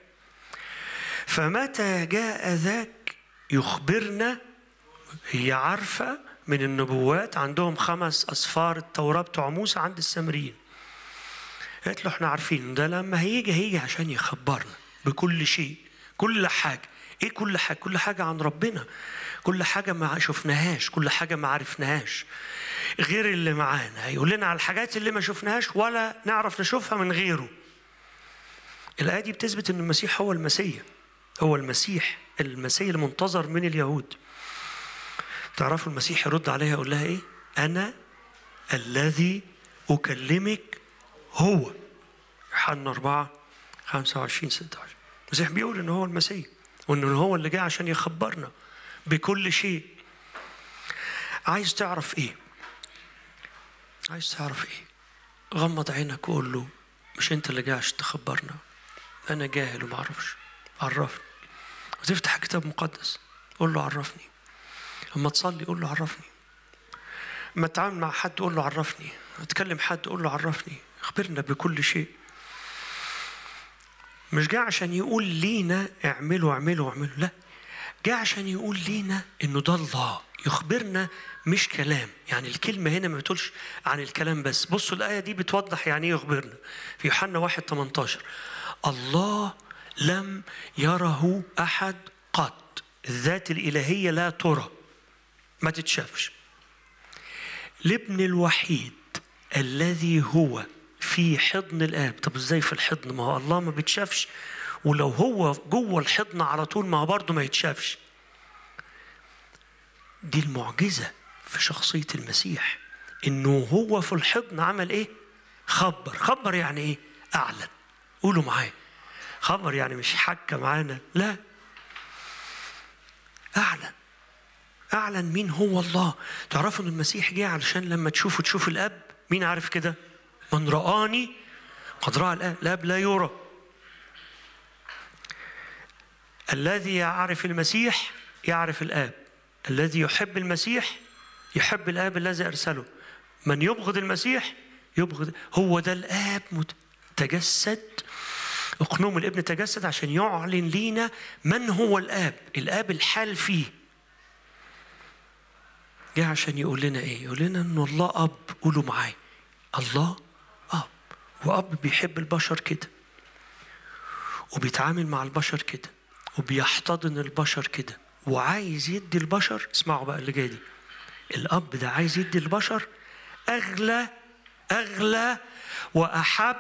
فمتى جاء ذاك يخبرنا هي عارفة من النبوات عندهم خمس أسفار التوراة بتوع موسى عند السامريين قالت له احنا عارفين ده لما هيجي هيجي عشان يخبرنا بكل شيء كل حاجة ايه كل حاجة كل حاجة عن ربنا كل حاجة ما شفناهاش كل حاجة ما عرفناهاش غير اللي معانا هيقول لنا على الحاجات اللي ما شفناهاش ولا نعرف نشوفها من غيره الآية دي بتثبت ان المسيح هو المسيح هو المسيح المسيح المنتظر من اليهود تعرفوا المسيح يرد عليها يقول لها ايه انا الذي اكلمك هو يوحنا 4 25 26 المسيح بيقول ان هو المسيح وانه هو اللي جاي عشان يخبرنا بكل شيء عايز تعرف ايه عايز تعرف ايه غمض عينك وقول له مش انت اللي جاي عشان تخبرنا انا جاهل وما اعرفش عرفني وتفتح كتاب مقدس قول له عرفني اما تصلي قول له عرفني اما تتعامل مع حد قول له عرفني اتكلم حد قول له عرفني اخبرنا بكل شيء مش جاي عشان يقول لينا اعملوا اعملوا اعملوا لا جاي عشان يقول لينا انه ده الله يخبرنا مش كلام يعني الكلمة هنا ما بتقولش عن الكلام بس بصوا الآية دي بتوضح يعني ايه يخبرنا في يوحنا 1 18 الله لم يره أحد قط الذات الإلهية لا ترى ما تتشافش الابن الوحيد الذي هو في حضن الآب طب ازاي في الحضن ما هو الله ما بيتشافش ولو هو جوه الحضن على طول ما هو برضه ما يتشافش دي المعجزة في شخصية المسيح انه هو في الحضن عمل ايه خبر خبر يعني ايه اعلن قولوا معايا خبر يعني مش حكى معانا لا اعلن اعلن مين هو الله تعرفوا ان المسيح جه علشان لما تشوفوا تشوف الاب مين عارف كده من رآني قد رأى الاب الاب لا يرى الذي يعرف المسيح يعرف الاب الذي يحب المسيح يحب الاب الذي ارسله من يبغض المسيح يبغض هو ده الاب مت- تجسد اقنوم الابن تجسد عشان يعلن لينا من هو الاب الاب الحال فيه جه عشان يقول لنا ايه يقول لنا ان الله اب قولوا معايا الله اب واب بيحب البشر كده وبيتعامل مع البشر كده وبيحتضن البشر كده وعايز يدي البشر اسمعوا بقى اللي جاي دي الاب ده عايز يدي البشر اغلى اغلى واحب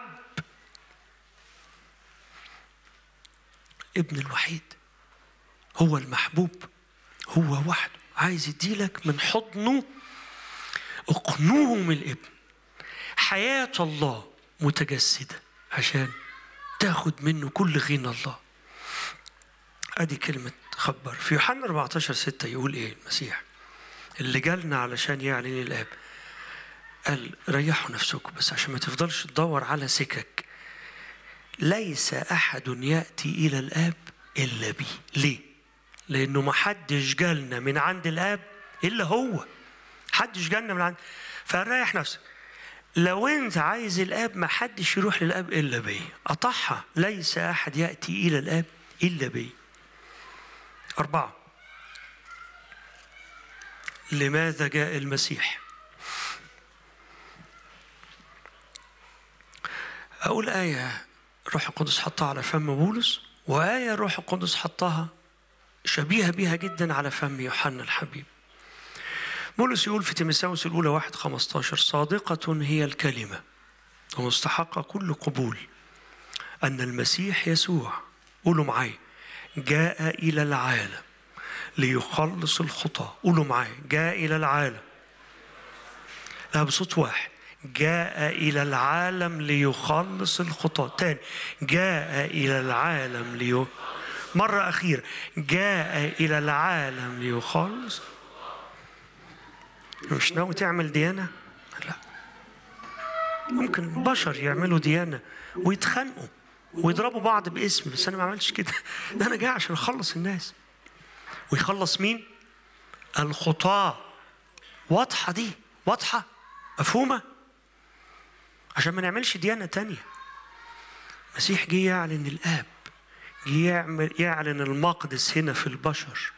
ابن الوحيد هو المحبوب هو وحده عايز يديلك من حضنه اقنوم الابن حياة الله متجسدة عشان تاخد منه كل غنى الله ادي كلمة خبر في يوحنا 14 6 يقول ايه المسيح اللي جالنا علشان يعلن الاب قال ريحوا نفسكم بس عشان ما تفضلش تدور على سكك ليس احد ياتي الى الاب الا بي ليه لانه ما حدش جالنا من عند الاب الا هو حدش جالنا من عند فريح نفسك لو انت عايز الاب ما حدش يروح للاب الا بي قطعها ليس احد ياتي الى الاب الا بي اربعه لماذا جاء المسيح اقول ايه الروح القدس حطها على فم بولس وايه الروح القدس حطها شبيهه بها جدا على فم يوحنا الحبيب بولس يقول في تيمساوس الأولى واحد خمستاشر صادقة هي الكلمة ومستحقة كل قبول أن المسيح يسوع قولوا معايا جاء إلى العالم ليخلص الخطاة قولوا معايا جاء إلى العالم لا بصوت واحد جاء إلى العالم ليخلص الخطاة تاني جاء إلى العالم لي مرة أخيرة جاء إلى العالم ليخلص مش ناوي تعمل ديانة؟ لا ممكن بشر يعملوا ديانة ويتخانقوا ويضربوا بعض باسم بس أنا ما عملتش كده ده أنا جاي عشان أخلص الناس ويخلص مين؟ الخطاة واضحة دي واضحة مفهومة عشان ما نعملش ديانة تانية المسيح جه يعلن الآب جه يعمل يعلن المقدس هنا في البشر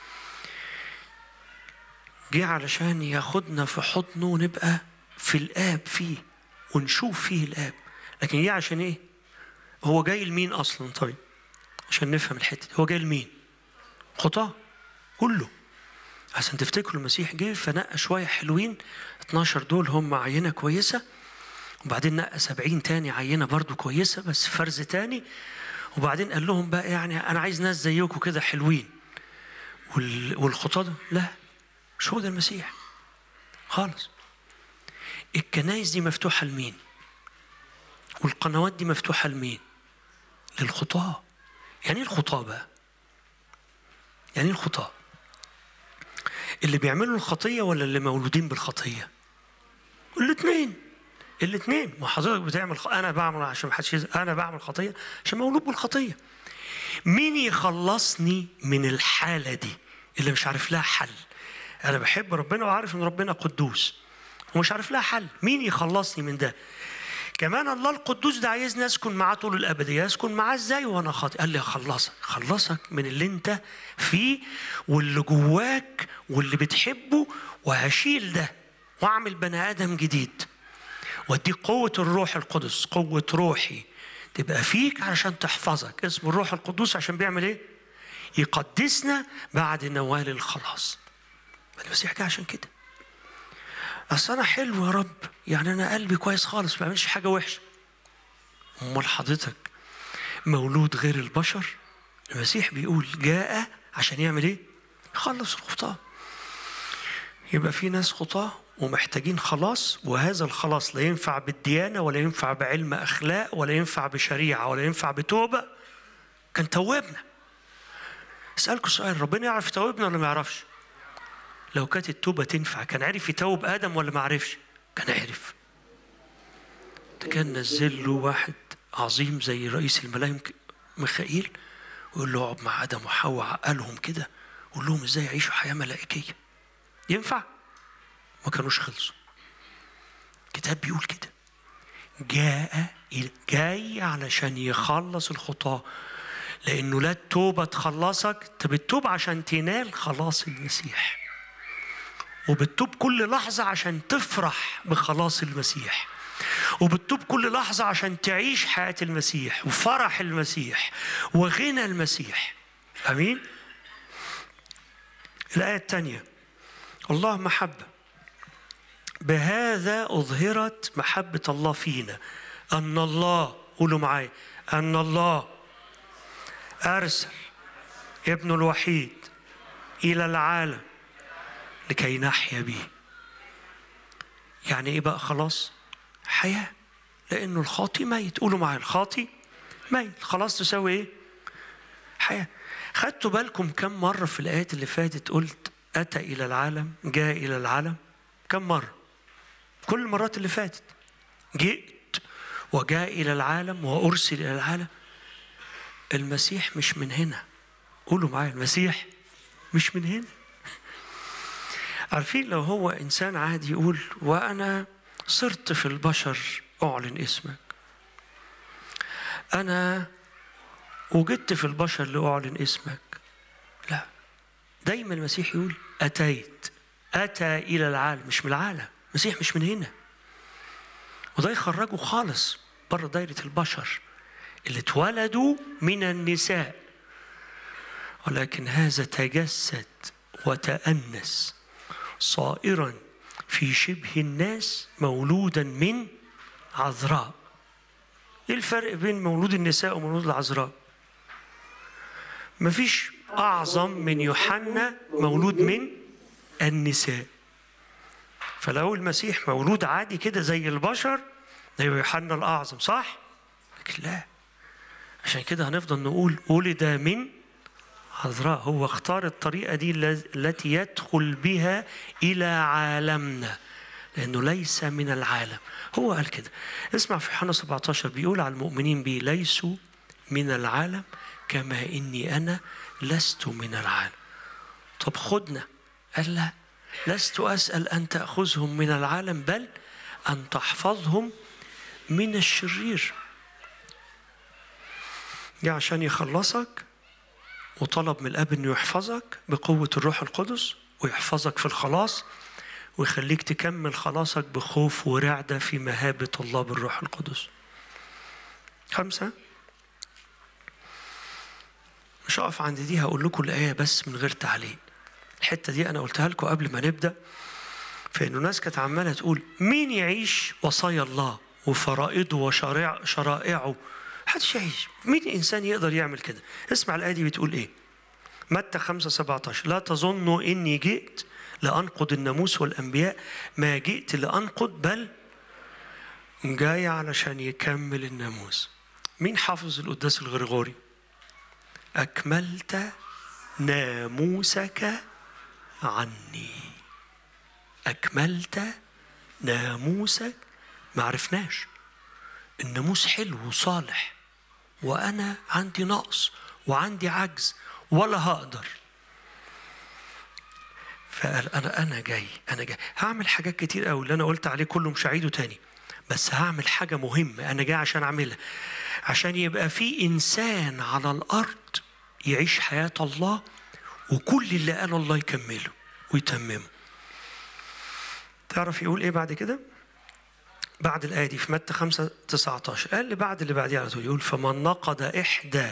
جه علشان ياخدنا في حضنه ونبقى في الآب فيه ونشوف فيه الآب لكن جه عشان إيه؟ هو جاي لمين أصلا طيب؟ عشان نفهم الحتة دي. هو جاي لمين؟ خطاة كله عشان تفتكروا المسيح جه فنقى شوية حلوين 12 دول هم عينة كويسة وبعدين نقى 70 تاني عينة برضو كويسة بس فرز تاني وبعدين قال لهم بقى يعني أنا عايز ناس زيكم كده حلوين وال- والخطاة ده لا مش هو ده المسيح خالص الكنايس دي مفتوحة لمين والقنوات دي مفتوحة لمين للخطاة يعني ايه الخطاة بقى يعني ايه الخطاة اللي بيعملوا الخطية ولا اللي مولودين بالخطية الاثنين الاثنين ما حضرتك بتعمل خ... انا بعمل عشان ما حدش يزعل. انا بعمل خطيه عشان مولود بالخطيه مين يخلصني من الحاله دي اللي مش عارف لها حل انا بحب ربنا وعارف ان ربنا قدوس ومش عارف لها حل مين يخلصني من ده كمان الله القدوس ده عايزني اسكن معاه طول الابديه اسكن معاه ازاي وانا خاطئ قال لي اخلصك خلصك من اللي انت فيه واللي جواك واللي بتحبه وهشيل ده واعمل بني ادم جديد واديك قوة الروح القدس قوة روحي تبقى فيك علشان تحفظك اسم الروح القدوس عشان بيعمل ايه يقدسنا بعد نوال الخلاص المسيح جه عشان كده اصل انا حلو يا رب يعني انا قلبي كويس خالص ما بعملش حاجه وحشه امال حضرتك مولود غير البشر المسيح بيقول جاء عشان يعمل ايه يخلص الخطاه يبقى في ناس خطاه ومحتاجين خلاص وهذا الخلاص لا ينفع بالديانة ولا ينفع بعلم أخلاق ولا ينفع بشريعة ولا ينفع بتوبة كان توابنا أسألكم سؤال ربنا يعرف يتوبنا ولا ما يعرفش لو كانت التوبة تنفع كان عرف يتوب آدم ولا ما عرفش كان عرف ده كان نزل له واحد عظيم زي رئيس الملائكة ميخائيل ويقول له اقعد مع آدم وحواء عقلهم كده وقول لهم ازاي يعيشوا حياة ملائكية ينفع؟ ما كانوش خلصوا الكتاب بيقول كده جاء إلى- جاي علشان يخلص الخطاة لأنه لا التوبة تخلصك أنت بتتوب عشان تنال خلاص المسيح وبتتوب كل لحظة عشان تفرح بخلاص المسيح وبتتوب كل لحظة عشان تعيش حياة المسيح وفرح المسيح وغنى المسيح أمين الآية الثانية الله محبة بهذا أظهرت محبة الله فينا أن الله قولوا معايا أن الله أرسل ابنه الوحيد إلى العالم لكي نحيا به يعني إيه بقى خلاص حياة لأنه الخاطي ميت قولوا معايا الخاطي ميت خلاص تساوي إيه حياة خدتوا بالكم كم مرة في الآيات اللي فاتت قلت أتى إلى العالم جاء إلى العالم كم مرة كل المرات اللي فاتت جئت وجاء إلى العالم وأرسل إلى العالم المسيح مش من هنا قولوا معايا المسيح مش من هنا عارفين لو هو إنسان عادي يقول وأنا صرت في البشر أعلن اسمك أنا وجدت في البشر لأعلن اسمك لا دايما المسيح يقول أتيت أتى إلى العالم مش من العالم المسيح مش من هنا وده يخرجه خالص بره دايرة البشر اللي اتولدوا من النساء ولكن هذا تجسد وتأنس صائرا في شبه الناس مولودا من عذراء ايه الفرق بين مولود النساء ومولود العذراء مفيش أعظم من يوحنا مولود من النساء فلو المسيح مولود عادي كده زي البشر ده يبقى يوحنا الأعظم صح؟ لكن لا عشان كده هنفضل نقول ولد من عذراء هو اختار الطريقة دي الل- التي يدخل بها إلى عالمنا لأنه ليس من العالم هو قال كده اسمع في يوحنا 17 بيقول على المؤمنين بي ليسوا من العالم كما إني أنا لست من العالم طب خدنا قال لا لست أسأل أن تأخذهم من العالم بل أن تحفظهم من الشرير جه عشان يخلصك وطلب من الاب انه يحفظك بقوه الروح القدس ويحفظك في الخلاص ويخليك تكمل خلاصك بخوف ورعده في مهابه الله بالروح القدس. خمسه مش هقف عند دي هقول لكم الايه بس من غير تعليق. الحته دي انا قلتها لكم قبل ما نبدا فانه ناس كانت عماله تقول مين يعيش وصايا الله وفرائضه وشرائع شرائعه محدش يعيش مين انسان يقدر يعمل كده اسمع الايه دي بتقول ايه متى 5 17 لا تظنوا اني جئت لانقض الناموس والانبياء ما جئت لانقض بل جاي علشان يكمل الناموس مين حافظ القداس الغريغوري اكملت ناموسك عني أكملت ناموسك ما عرفناش الناموس حلو وصالح وأنا عندي نقص وعندي عجز ولا هقدر فقال أنا أنا جاي أنا جاي هعمل حاجات كتير قوي اللي أنا قلت عليه كله مش هعيده تاني بس هعمل حاجة مهمة أنا جاي عشان أعملها عشان يبقى في إنسان على الأرض يعيش حياة الله وكل اللي قاله الله يكمله ويتممه تعرف يقول ايه بعد كده بعد الآية دي في متى 5 19 قال اللي بعد اللي بعديه على طول يقول فمن نقض إحدى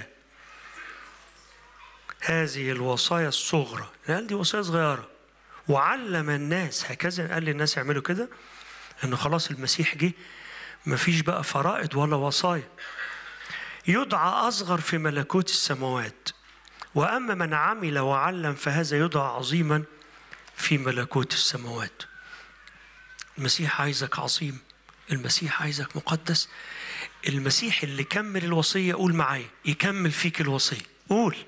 هذه الوصايا الصغرى قال دي وصايا صغيرة وعلم الناس هكذا قال للناس يعملوا كده انه خلاص المسيح جه مفيش بقى فرائض ولا وصايا يدعى أصغر في ملكوت السماوات وأما من عمل وعلم فهذا يدعى عظيما في ملكوت السماوات المسيح عايزك عظيم المسيح عايزك مقدس المسيح اللي كمل الوصية قول معايا يكمل فيك الوصية قول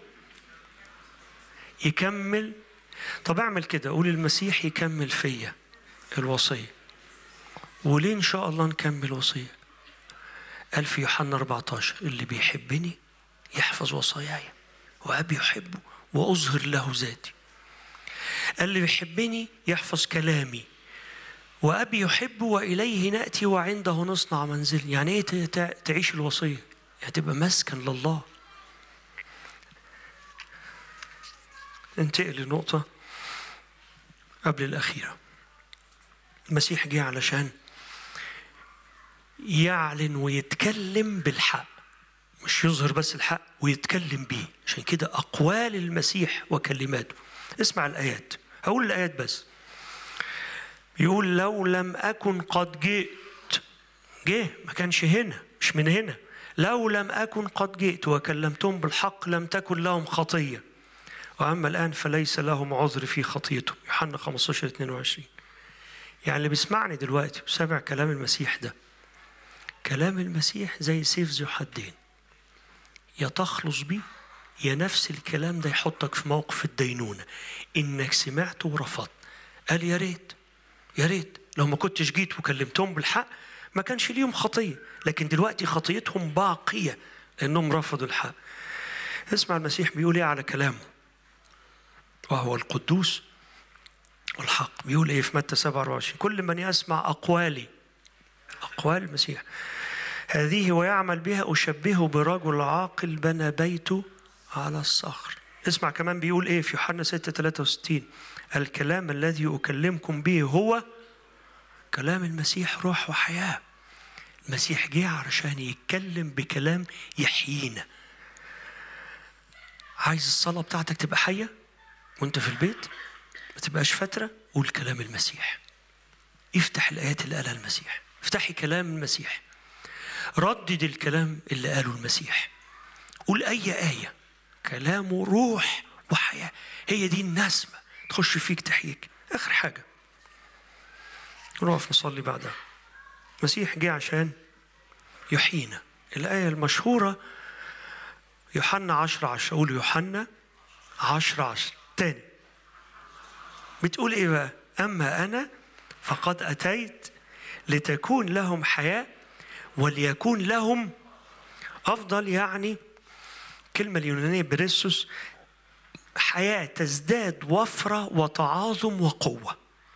يكمل طب اعمل كده قول المسيح يكمل فيا الوصية وليه إن شاء الله نكمل وصية قال في يوحنا 14 اللي بيحبني يحفظ وصاياي وأبي يحبه وأظهر له ذاتي قال اللي بيحبني يحفظ كلامي وأبي يحب وإليه نأتي وعنده نصنع منزل يعني إيه ت- تعيش الوصية يعني تبقى مسكن لله انتقل لنقطة قبل الأخيرة المسيح جه علشان يعلن ويتكلم بالحق مش يظهر بس الحق ويتكلم بيه عشان كده أقوال المسيح وكلماته اسمع الآيات هقول الآيات بس يقول لو لم أكن قد جئت جه ما كانش هنا مش من هنا لو لم أكن قد جئت وكلمتهم بالحق لم تكن لهم خطية وأما الآن فليس لهم عذر في خطيتهم يوحنا 15 22 يعني اللي بيسمعني دلوقتي وسامع كلام المسيح ده كلام المسيح زي سيف ذو حدين يا تخلص بيه يا نفس الكلام ده يحطك في موقف الدينونة إنك سمعته ورفضت قال يا ريت يا ريت لو ما كنتش جيت وكلمتهم بالحق ما كانش ليهم خطية لكن دلوقتي خطيتهم باقية لأنهم رفضوا الحق اسمع المسيح بيقول ايه على كلامه وهو القدوس والحق بيقول ايه في متى 27 كل من يسمع أقوالي أقوال المسيح هذه ويعمل بها أشبهه برجل عاقل بنى بيته على الصخر اسمع كمان بيقول ايه في يوحنا 6 63 الكلام الذي أكلمكم به هو كلام المسيح روح وحياة المسيح جه علشان يتكلم بكلام يحيينا عايز الصلاة بتاعتك تبقى حية وانت في البيت ما تبقاش فترة قول كلام المسيح افتح الآيات اللي قالها المسيح افتحي كلام المسيح ردد الكلام اللي قاله المسيح قول أي آية كلامه روح وحياة هي دي النسمة تخش فيك تحييك آخر حاجة نقف نصلي بعدها المسيح جه عشان يحيينا الآية المشهورة يوحنا عشرة عشرة أقول يوحنا عشرة عشرة تاني بتقول إيه بقى أما أنا فقد أتيت لتكون لهم حياة وليكون لهم أفضل يعني كلمة اليونانية بريسوس حياة تزداد وفرة وتعاظم وقوة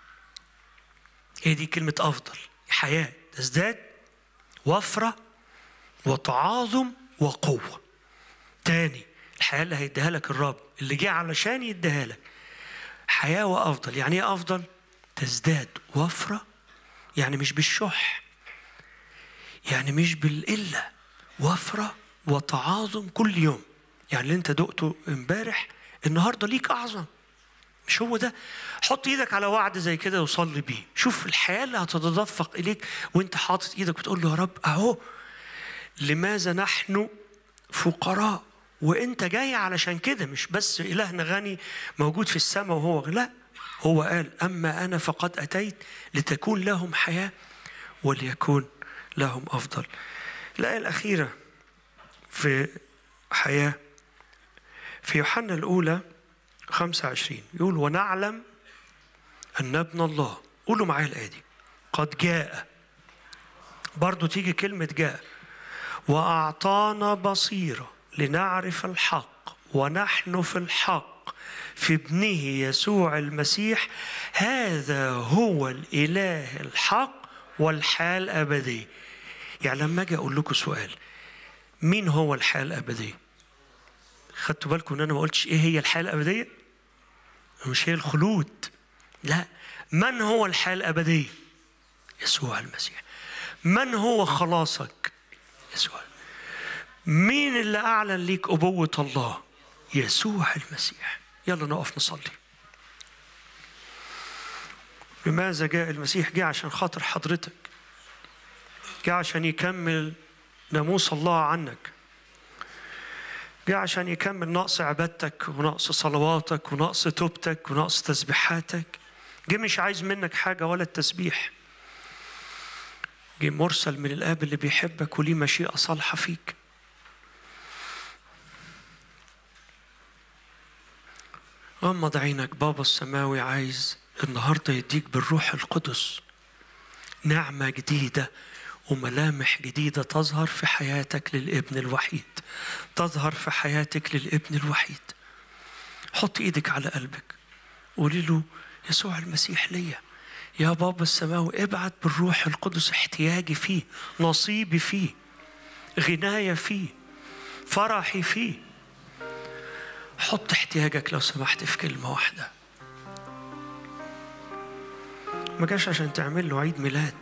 هي دي كلمة أفضل حياة تزداد وفرة وتعاظم وقوة تاني الحياة اللي هيديها لك الرب اللي جه علشان يديها لك حياة وأفضل يعني إيه أفضل؟ تزداد وفرة يعني مش بالشح يعني مش بالقلة وفرة وتعاظم كل يوم يعني اللي انت دقته امبارح النهارده ليك اعظم مش هو ده حط ايدك على وعد زي كده وصلي بيه شوف الحياه اللي هتتدفق اليك وانت حاطط ايدك وتقول له يا رب اهو لماذا نحن فقراء وانت جاي علشان كده مش بس الهنا غني موجود في السماء وهو لا هو قال اما انا فقد اتيت لتكون لهم حياه وليكون لهم افضل الايه الاخيره في حياه في يوحنا الاولى 25 يقول ونعلم ان ابن الله قولوا معايا الايه دي قد جاء برضو تيجي كلمه جاء واعطانا بصيره لنعرف الحق ونحن في الحق في ابنه يسوع المسيح هذا هو الاله الحق والحياه الابديه يعني لما اجي اقول لكم سؤال مين هو الحياه الابديه خدتوا بالكم ان انا ما قلتش ايه هي الحياه الابديه مش هي الخلود لا من هو الحياه الابديه يسوع المسيح من هو خلاصك يسوع مين اللي اعلن ليك ابوه الله يسوع المسيح يلا نقف نصلي لماذا جاء المسيح جاء عشان خاطر حضرتك جاء عشان يكمل ناموس الله عنك جاء عشان يكمل نقص عبادتك ونقص صلواتك ونقص توبتك ونقص تسبيحاتك جه مش عايز منك حاجة ولا التسبيح جه مرسل من الآب اللي بيحبك وليه مشيئة صالحة فيك غمض عينك بابا السماوي عايز النهاردة يديك بالروح القدس نعمة جديدة وملامح جديدة تظهر في حياتك للابن الوحيد تظهر في حياتك للابن الوحيد حط ايدك على قلبك قولي له يسوع المسيح ليا يا بابا السماوي ابعت بالروح القدس احتياجي فيه نصيبي فيه غناية فيه فرحي فيه حط احتياجك لو سمحت في كلمة واحدة ما جاش عشان تعمل له عيد ميلاد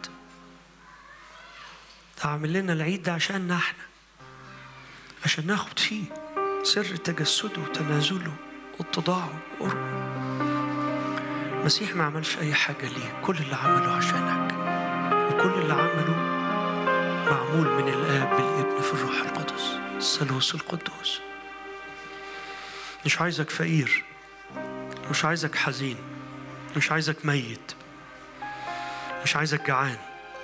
ده عامل لنا العيد ده عشان احنا عشان ناخد فيه سر تجسده وتنازله واتضاعه وقربه المسيح ما عملش اي حاجه ليه كل اللي عمله عشانك وكل اللي عمله معمول من الاب بالابن في الروح القدس الثالوث القدوس مش عايزك فقير مش عايزك حزين مش عايزك ميت مش عايزك جعان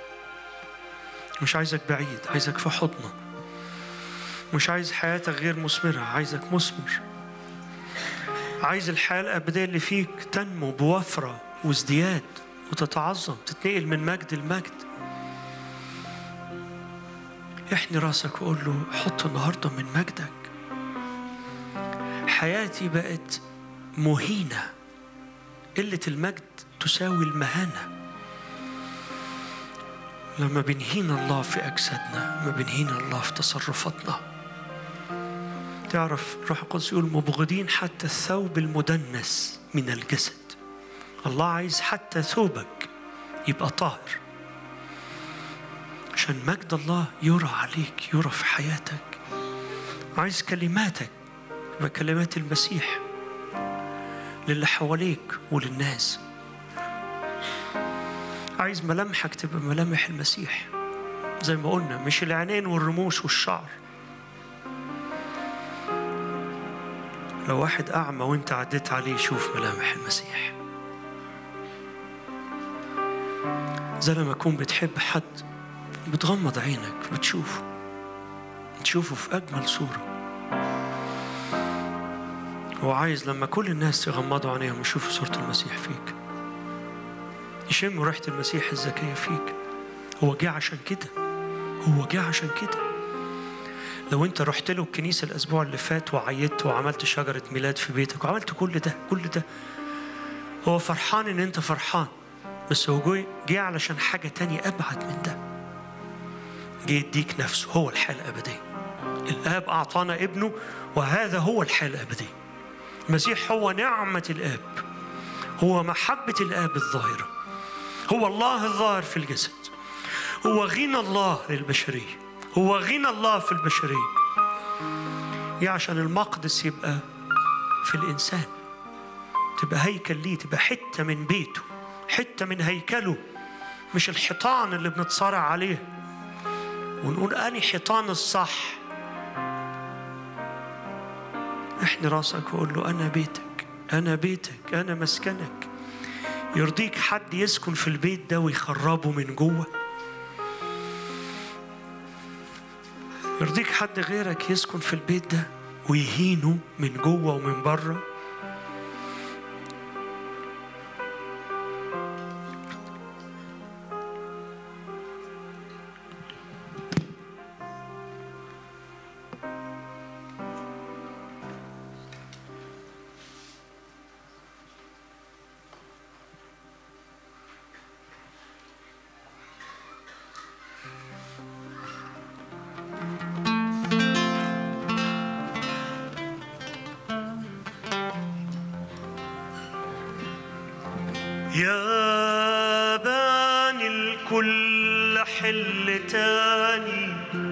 مش عايزك بعيد عايزك في حضنه مش عايز حياتك غير مثمرة عايزك مثمر عايز الحياة الأبدية اللي فيك تنمو بوفرة وازدياد وتتعظم تتنقل من مجد لمجد احني راسك وقول له حط النهاردة من مجدك حياتي بقت مهينة قلة المجد تساوي المهانة لما بنهين الله في أجسادنا ما بنهين الله في تصرفاتنا تعرف روح القدس يقول مبغضين حتى الثوب المدنس من الجسد الله عايز حتى ثوبك يبقى طاهر عشان مجد الله يرى عليك يرى في حياتك عايز كلماتك تبقى كلمات المسيح للي حواليك وللناس عايز ملامحك تبقى ملامح المسيح زي ما قلنا مش العينين والرموش والشعر لو واحد أعمى وأنت عديت عليه يشوف ملامح المسيح زي لما تكون بتحب حد بتغمض عينك بتشوفه تشوفه في أجمل صورة هو عايز لما كل الناس يغمضوا عينيهم يشوفوا صورة المسيح فيك يشموا ريحة المسيح الزكية فيك هو جه عشان كده هو جه عشان كده لو انت رحت له الكنيسة الأسبوع اللي فات وعيدت وعملت شجرة ميلاد في بيتك وعملت كل ده كل ده هو فرحان ان انت فرحان بس هو جه جه علشان حاجة تانية أبعد من ده جه يديك نفسه هو الحياة الأبدية الآب أعطانا ابنه وهذا هو الحياة الأبدية المسيح هو نعمة الآب هو محبة الآب الظاهرة هو الله الظاهر في الجسد هو غنى الله للبشرية هو غنى الله في البشرية يا عشان المقدس يبقى في الإنسان تبقى هيكل ليه تبقى حتة من بيته حتة من هيكله مش الحيطان اللي بنتصارع عليه ونقول أني حيطان الصح احني راسك وقول له أنا بيتك أنا بيتك أنا مسكنك يرضيك حد يسكن في البيت ده ويخربه من جوه يرضيك حد غيرك يسكن في البيت ده ويهينه من جوه ومن بره يا باني الكل حل تاني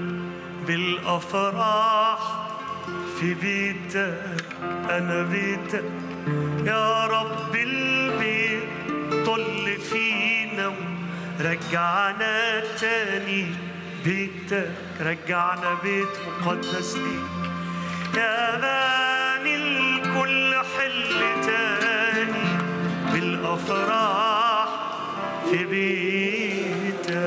بالأفراح في بيتك أنا بيتك يا رب البيت طل فينا رجعنا تاني بيتك رجعنا بيت مقدس ليك يا باني الكل حل تاني بالأفراح في بيتك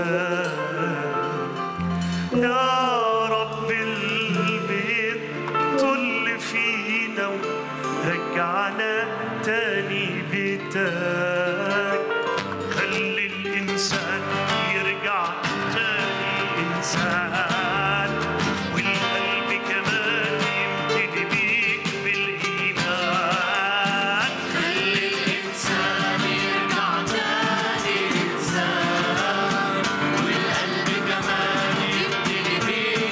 يا رب البيت طل فينا ورجعنا تاني بيتك خلي الإنسان يرجع تاني إنسان والقلب كمان يبتدي بيك بالإيمان خلي الإنسان يرجع تاني إنسان والقلب كمان يبتدي بيك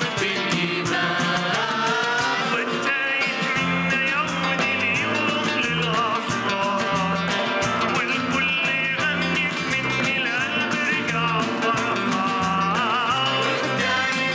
بالإيمان وانتهيت منا يوم اليوم للأحرار والكل يغني مني القلب رجع فرحان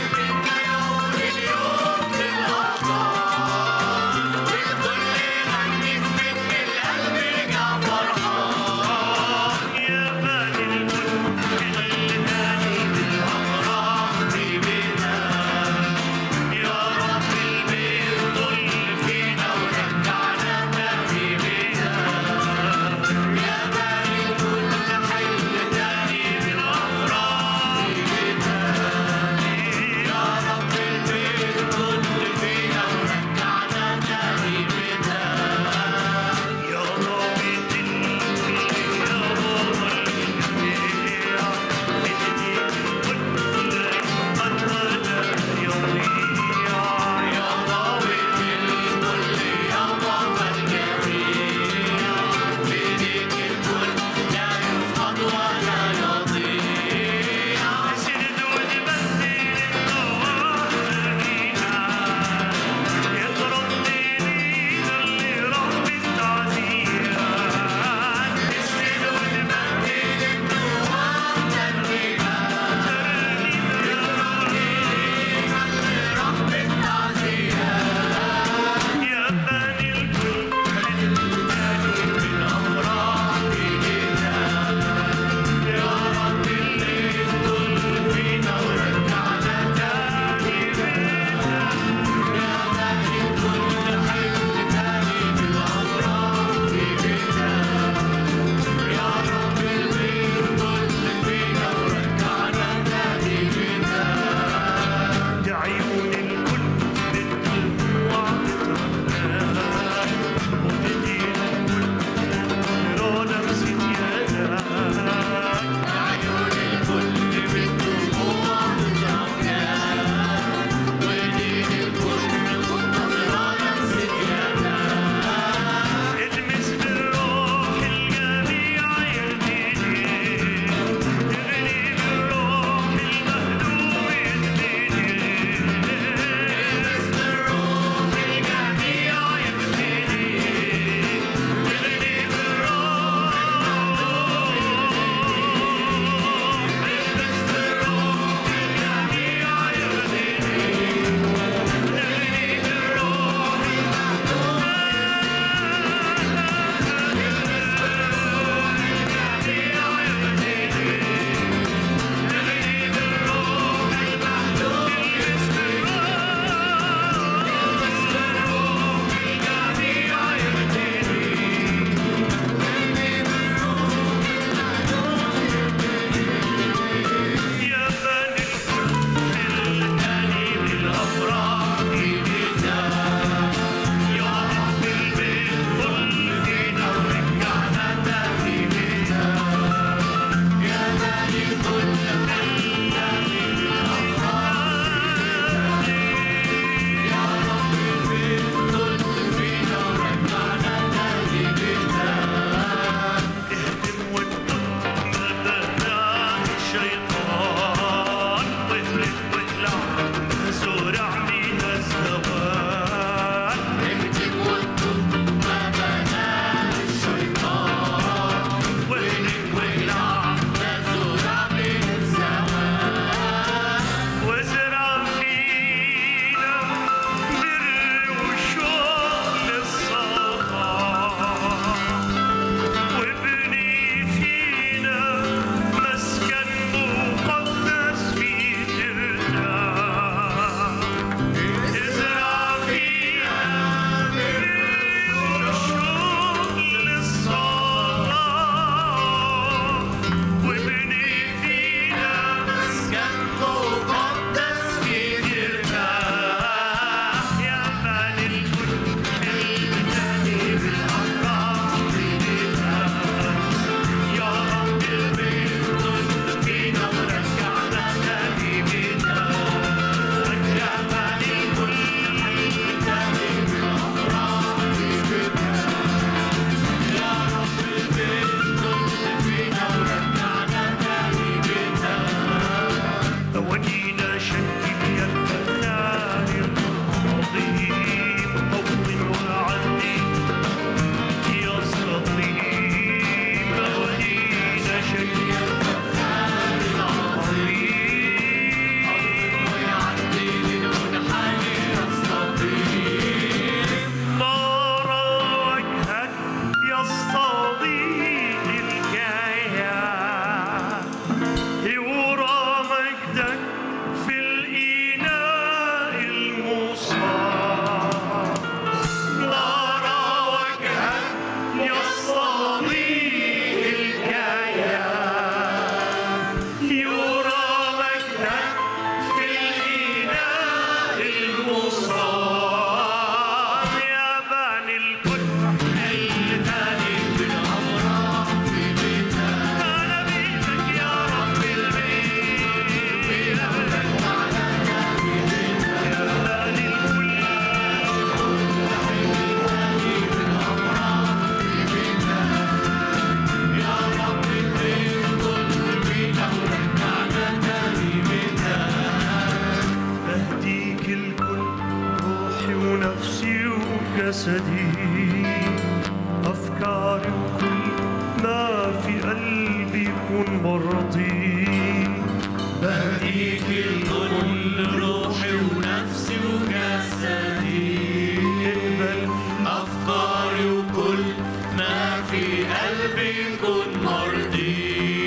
جسدي أفكاري وكل ما في قلبي يكون مرضي بديك الكل روحي ونفسي وجسدي اقبل أفكاري وكل ما في قلبي يكون مرضي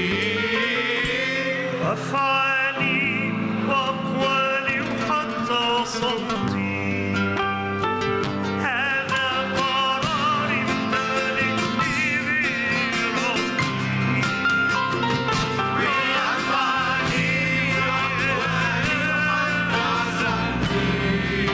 أفعالي وأقوالي وحتى صوتي هذا قراري مالكني بربي بأفعالي وأقوالي وحتى صوتي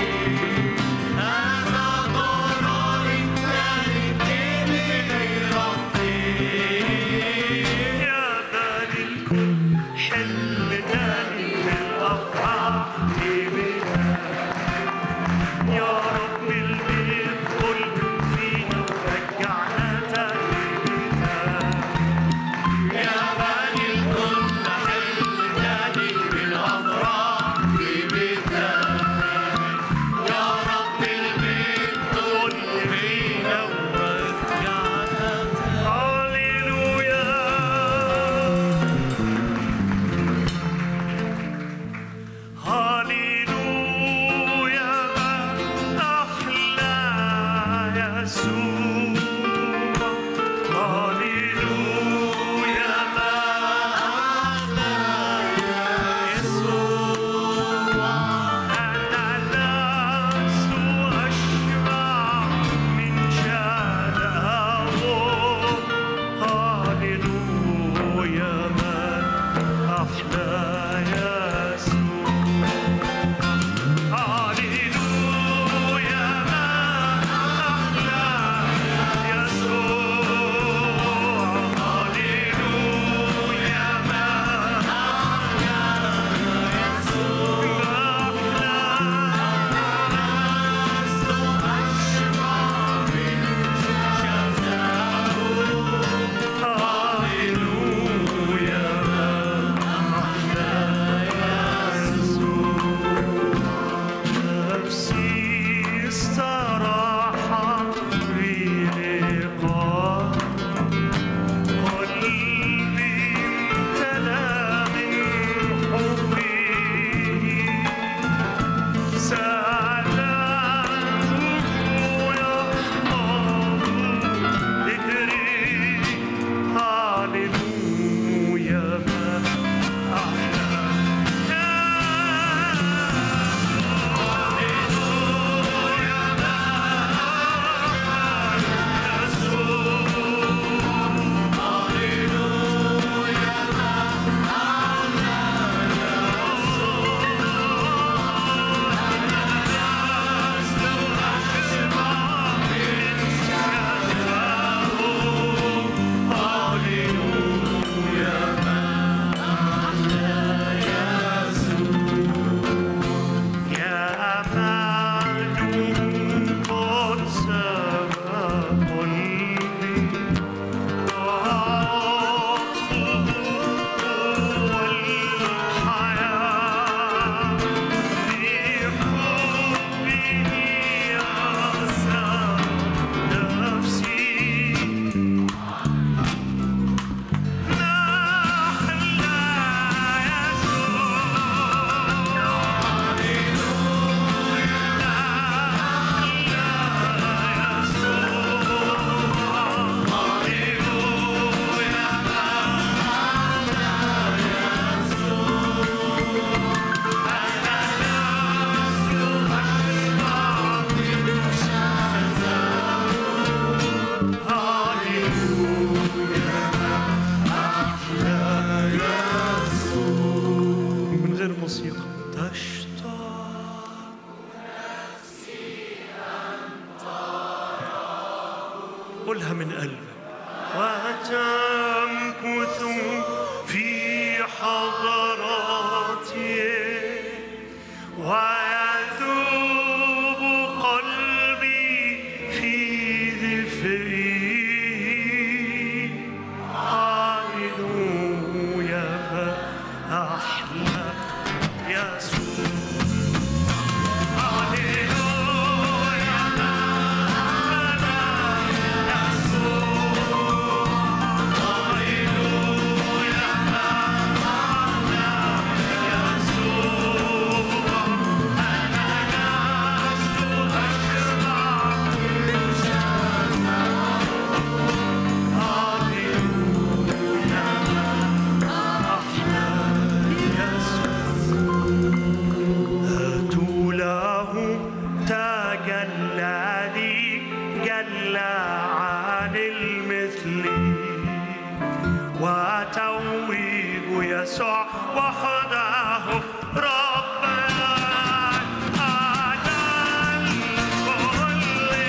هذا قراري مالكني بربي يا بني الكل حل تاني بالأفعال بنا يا رب البيت كل فينا ورجعنا تاني بنا يا بني الكل حل تاني بالأفراح في بيتك يا رب البيت كل فينا ورجعنا هاليلويا هاليلويا ما أحلى يسوع هاليلويا ما أحلى يسوع أنا لست أشبع من جلاله هاليلويا ما أحلى يسوع هاليلويا ما أحلى يسوع هاليلويا ما أحلى نفسي استراحت بلقاء قلبي امتلأ من حبه سعادته يحفظ ذكري هاليلويا ما أحلى هاليلويا ما أحلى يا أمل قد سبق قلبي وعطفه هو الحياة بحبه أسى نفسي نحلى يسوع من غير موسيقى تشتاق قولها من قلبك وتمكث في حضراتي ويذوب قلبي في دفئي هاليلويا ما أحلى يسوع هاليلويا ما يسوع وحده ربنا على الكل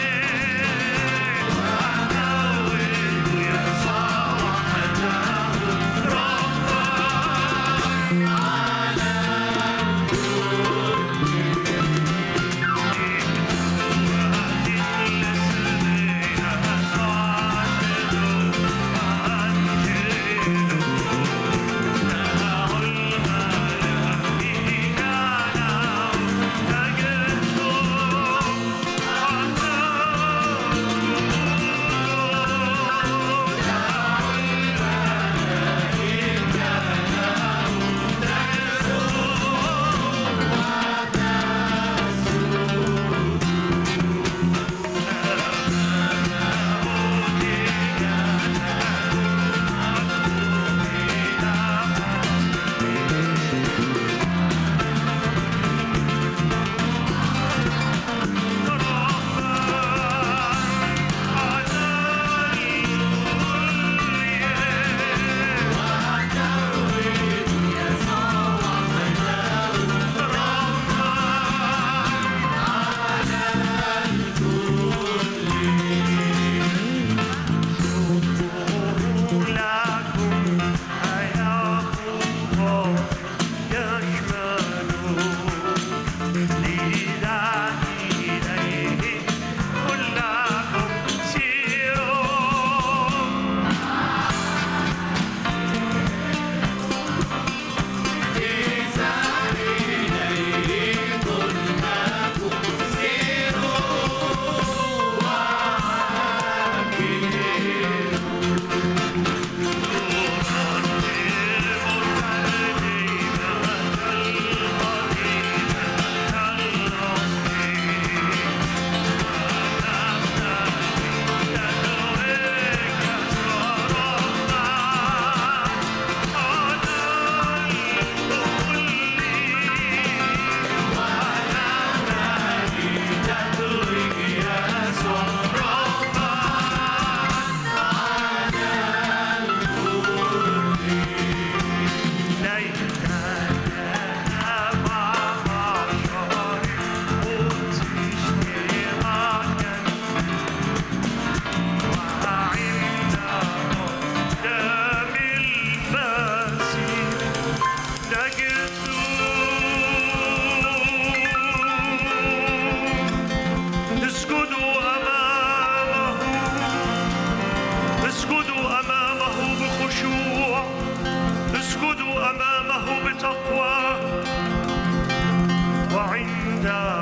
لكم حياة الله يشمل لله إليه كلكم سيروا اسجدوا أمامه اسجدوا أمامه بخشوع اسجدوا أمامه بتقوى وعند